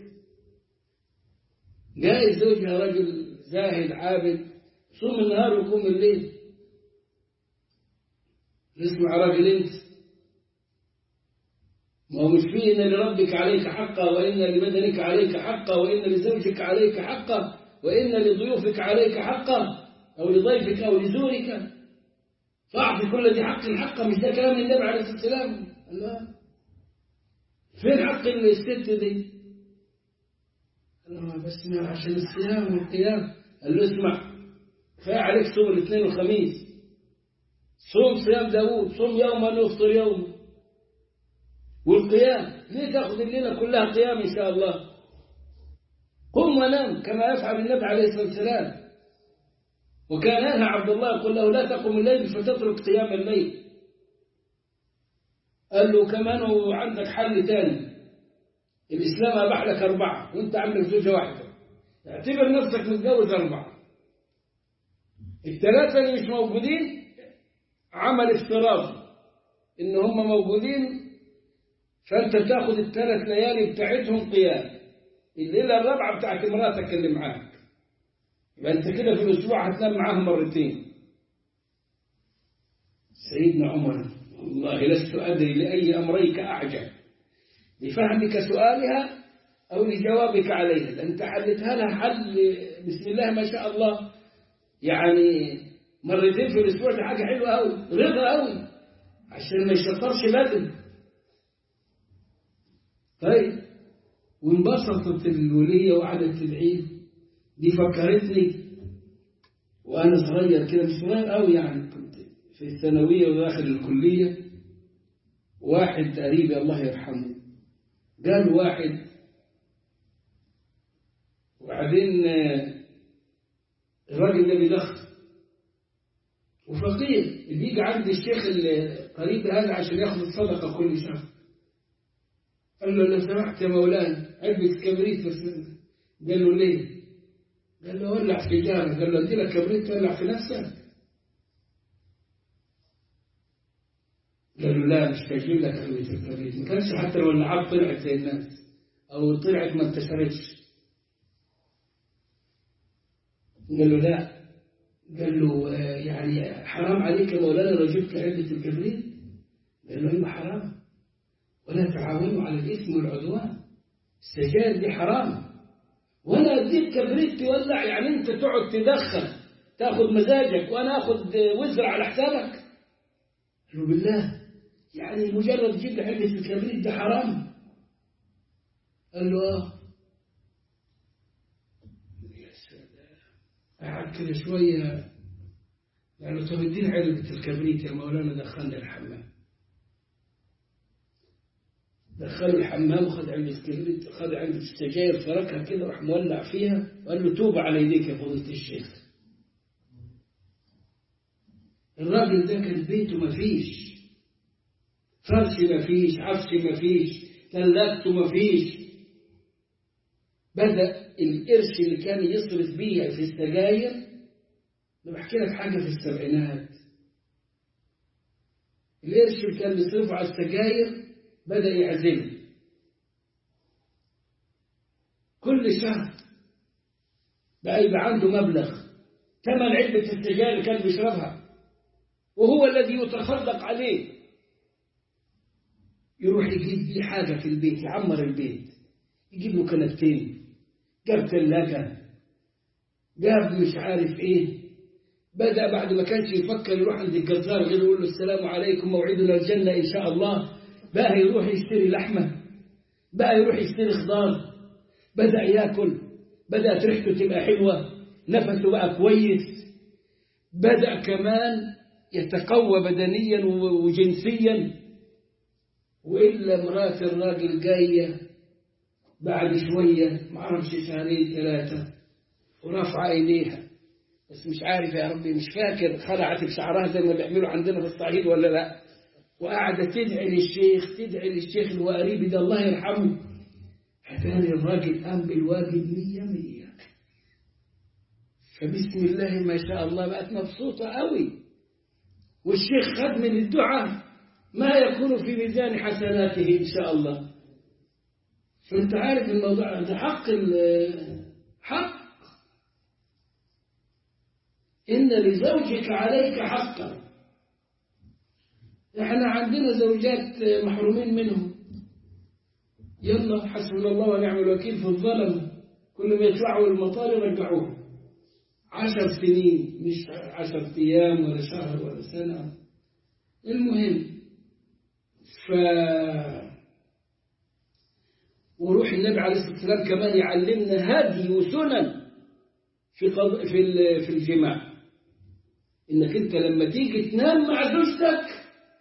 جاي زوجها رجل زاهد عابد صوم النهار وقوم الليل اسمع راجل انت ما هو مش فيه إن لربك عليك حقا وإن لبدنك عليك حقا وإن لزوجك عليك حقا وإن لضيوفك عليك حقا أو لضيفك أو لزورك فأعطي كل ذي حق حقا مش ده كلام النبي عليه الصلاة والسلام لا فين حق الست دي قال له بس ما عشان الصيام والقيام قال له اسمع كفايه عليك صوم الاثنين والخميس صوم صيام داوود صوم يوما وافطر يوما والقيام ليه تاخذ الليله كلها قيام ان شاء الله قم ونام كما يفعل النبي عليه الصلاه والسلام وكان ينهى عبد الله يقول له لا تقم الليل فتترك قيام الليل قال له كمان وعندك حل تاني الإسلام أباح لك أربعة وأنت عندك زوجة واحدة اعتبر نفسك متجوز أربعة الثلاثة اللي مش موجودين عمل افتراضي إن هم موجودين فأنت تاخد الثلاث ليالي بتاعتهم قيام الليلة الرابعة بتاعت مراتك اللي معاك يبقى أنت كده في الأسبوع هتنام معاهم مرتين سيدنا عمر والله لست أدري لأي أمريك أعجب لفهمك سؤالها أو لجوابك عليها أنت حلتها لها حل بسم الله ما شاء الله يعني مرتين في الأسبوع دي حاجة حلوة أوي رضا أوي عشان ما يشطرش بدن طيب وانبسطت الولية وقعدت تدعي دي فكرتني وأنا صغير كده مش صغير أوي يعني كنت في الثانوية وداخل الكلية واحد قريبي الله يرحمه قال واحد وبعدين الراجل ده بيدخن وفقير بيجي عند الشيخ القريب هذا عشان ياخذ الصدقة كل شهر قال له لو سمحت يا مولانا علبة كبريت في السنة قال له ليه؟ قال له ولع سيجارة قال له ادي لك كبريت تولع في نفسك قال له لا مش هجيب لك علبة الكبريت ما كانش حتى لو العاب طلعت زي الناس أو طلعت ما انتشرتش قال له لا قال له يعني حرام عليك يا مولانا لو جبت علبة الكبريت قال له ايوه حرام ولا تعاونوا على الإثم والعدوان السجاير دي حرام وانا اديك كبريت تولع يعني انت تقعد تدخن تاخذ مزاجك وانا اخذ وزر على حسابك قال له بالله يعني مجرد تجيب لي علبة الكبريت ده حرام قال له اه يا سلام قعد كده شوية قال له طب اديني علبة الكبريت يا مولانا دخلنا الحمام دخله الحمام وخد علبة الكبريت خد علبة السجاير فركها كده راح مولع فيها وقال له توب على يديك يا فضيلة الشيخ الراجل ده كان بيته مفيش فرش مفيش عفش مفيش ثلاجته مفيش بدأ القرش اللي كان يصرف بيه في السجاير أنا بحكي لك حاجة في السبعينات القرش اللي كان بيصرفه على السجاير بدأ يعزله كل شهر بقى يبقى عنده مبلغ ثمن علبة السجاير اللي كان بيشربها وهو الذي يتصدق عليه يروح يجيب لي حاجة في البيت يعمر البيت يجيب له كنبتين جاب ثلاجة جاب مش عارف ايه بدأ بعد ما كانش يفكر يروح عند الجزار غير يقول له السلام عليكم موعدنا الجنة إن شاء الله بقى يروح يشتري لحمة بقى يروح يشتري خضار بدأ ياكل بدأت ريحته تبقى حلوة نفسه بقى كويس بدأ كمان يتقوى بدنيا وجنسيا وإلا مرات الراجل جاية بعد شوية معرفش شهرين ثلاثة ورفع إيديها بس مش عارف يا ربي مش فاكر خلعت بشعرها زي ما بيعملوا عندنا في الصعيد ولا لا وقاعدة تدعي للشيخ تدعي للشيخ اللي هو قريب ده الله يرحمه هتاني الراجل قام بالواجب مية مية فبسم الله ما شاء الله بقت مبسوطة قوي والشيخ خد من الدعاء ما يكون في ميزان حسناته إن شاء الله فأنت عارف الموضوع ده حق حق إن لزوجك عليك حقا احنا عندنا زوجات محرومين منهم يلا حسبنا الله ونعم الوكيل في الظلم كل ما يدفعوا المطار يرجعوه عشر سنين مش عشر أيام ولا شهر ولا سنة المهم ف وروح النبي عليه الصلاة والسلام كمان يعلمنا هدي وسنن في قض... في ال- في الجماع انك انت لما تيجي تنام مع زوجتك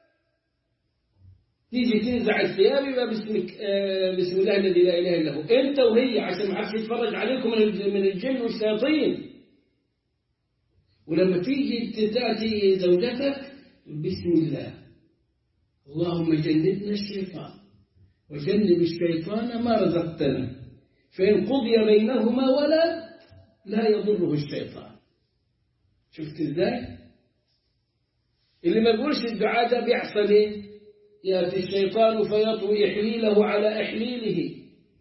تيجي تنزع الثياب يبقى باسمك آه، بسم الله الذي لا اله الا هو انت وهي عشان ما حدش يتفرج عليكم من الج- من الجن والشياطين ولما تيجي تاتي زوجتك بسم الله اللهم جنبنا الشيطان وجنب الشيطان ما رزقتنا فإن قضي بينهما ولد لا يضره الشيطان شفت ازاي اللي ما بيقولش الدعاء ده بيحصل ايه ياتي الشيطان فيطوي حليله على احليله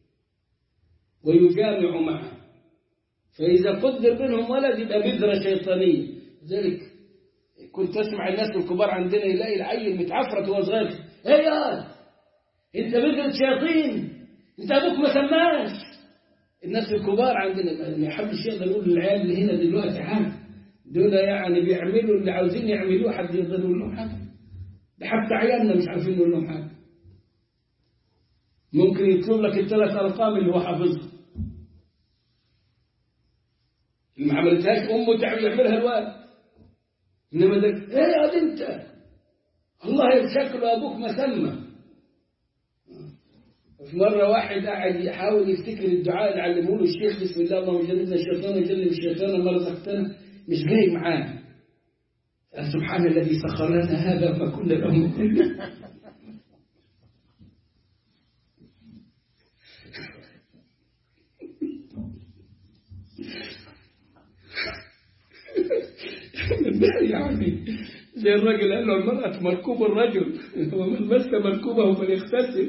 ويجامع معه فاذا قدر بينهم ولد يبقى بذره شيطانيه لذلك كنت اسمع الناس الكبار عندنا يلاقي العيل متعفرت وهو صغير ايه يا انت بذره شياطين انت ابوك ما سماش الناس الكبار عندنا ما حدش يقدر يقول للعيال اللي هنا دلوقتي حاجه دول يعني بيعملوا اللي عاوزين يعملوه حد يقدر يقول لهم حاجه ده حتى عيالنا مش عارفين نقول لهم حاجه ممكن يطلب لك الثلاث ارقام اللي هو حافظها اللي ما عملتهاش امه تعب يعملها الوالد انما ده ايه يا دي انت الله يشكل ابوك ما سمى في مرة واحد قاعد يحاول يفتكر الدعاء اللي علمه له الشيخ بسم الله اللهم جنبنا الشيطان وجنب الشيطان ما رزقتنا مش جاي معاه قال سبحان الذي سخر لنا هذا ما كنا له مقرنين يعني زي الراجل قال له المرأة مركوب الرجل ومن مس مركوبه فليغتسل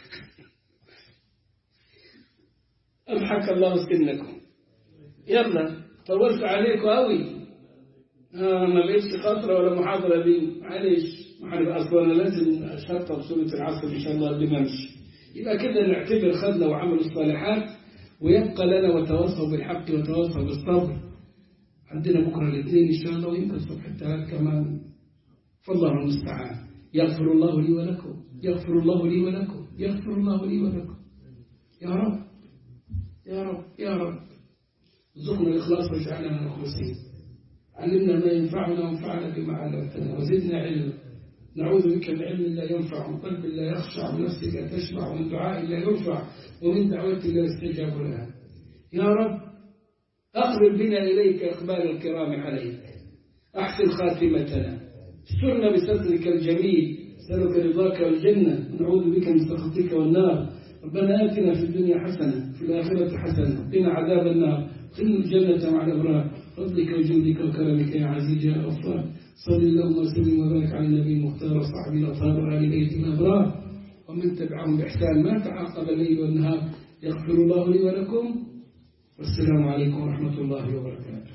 أضحك الله سنكم يلا طولت عليكم قوي آه ما بقتش خطرة ولا محاضرة دي معلش ما هنبقى أصلا أنا لازم أشطب سورة العصر إن شاء الله قبل ما أمشي يبقى كده نعتبر خدنا وعمل الصالحات ويبقى لنا وتواصوا بالحق وتواصوا بالصبر عندنا بكرة الاثنين إن شاء الله ويمكن الصبح الثلاث كمان فالله المستعان يغفر الله لي ولكم يغفر الله لي ولكم يغفر الله لي ولكم يا رب يا رب يا رب ارزقنا الإخلاص واجعلنا مخلصين علمنا ما ينفعنا وانفعنا بما علمتنا وزدنا علما نعوذ بك من علم لا ينفع ومن قلب لا يخشع ومن نفس لا تشبع ومن دعاء لا يرفع ومن دعوة لا يستجاب لها يا رب أقبل بنا إليك إقبال الكرام عليك أحسن خاتمتنا استرنا بسترك الجميل نسألك رضاك والجنة ونعوذ بك من سخطك والنار ربنا آتنا في الدنيا حسنة في الآخرة حسنة قنا عذاب النار قنا الجنة مع الأبرار فضلك وجودك وكرمك يا عزيز يا غفار صل اللهم وسلم وبارك على النبي المختار وصحبه الأطهار وآل بيت الأبرار ومن تبعهم بإحسان ما تعاقب الليل والنهار يغفر الله لي ولكم والسلام عليكم ورحمة الله وبركاته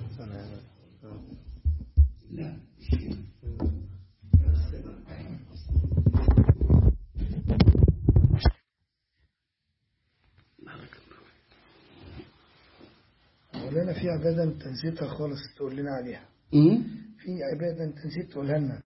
لا مولانا في عبادة انت نسيتها خالص تقول لنا عليها أمم؟ في عبادة انت نسيت تقولها لنا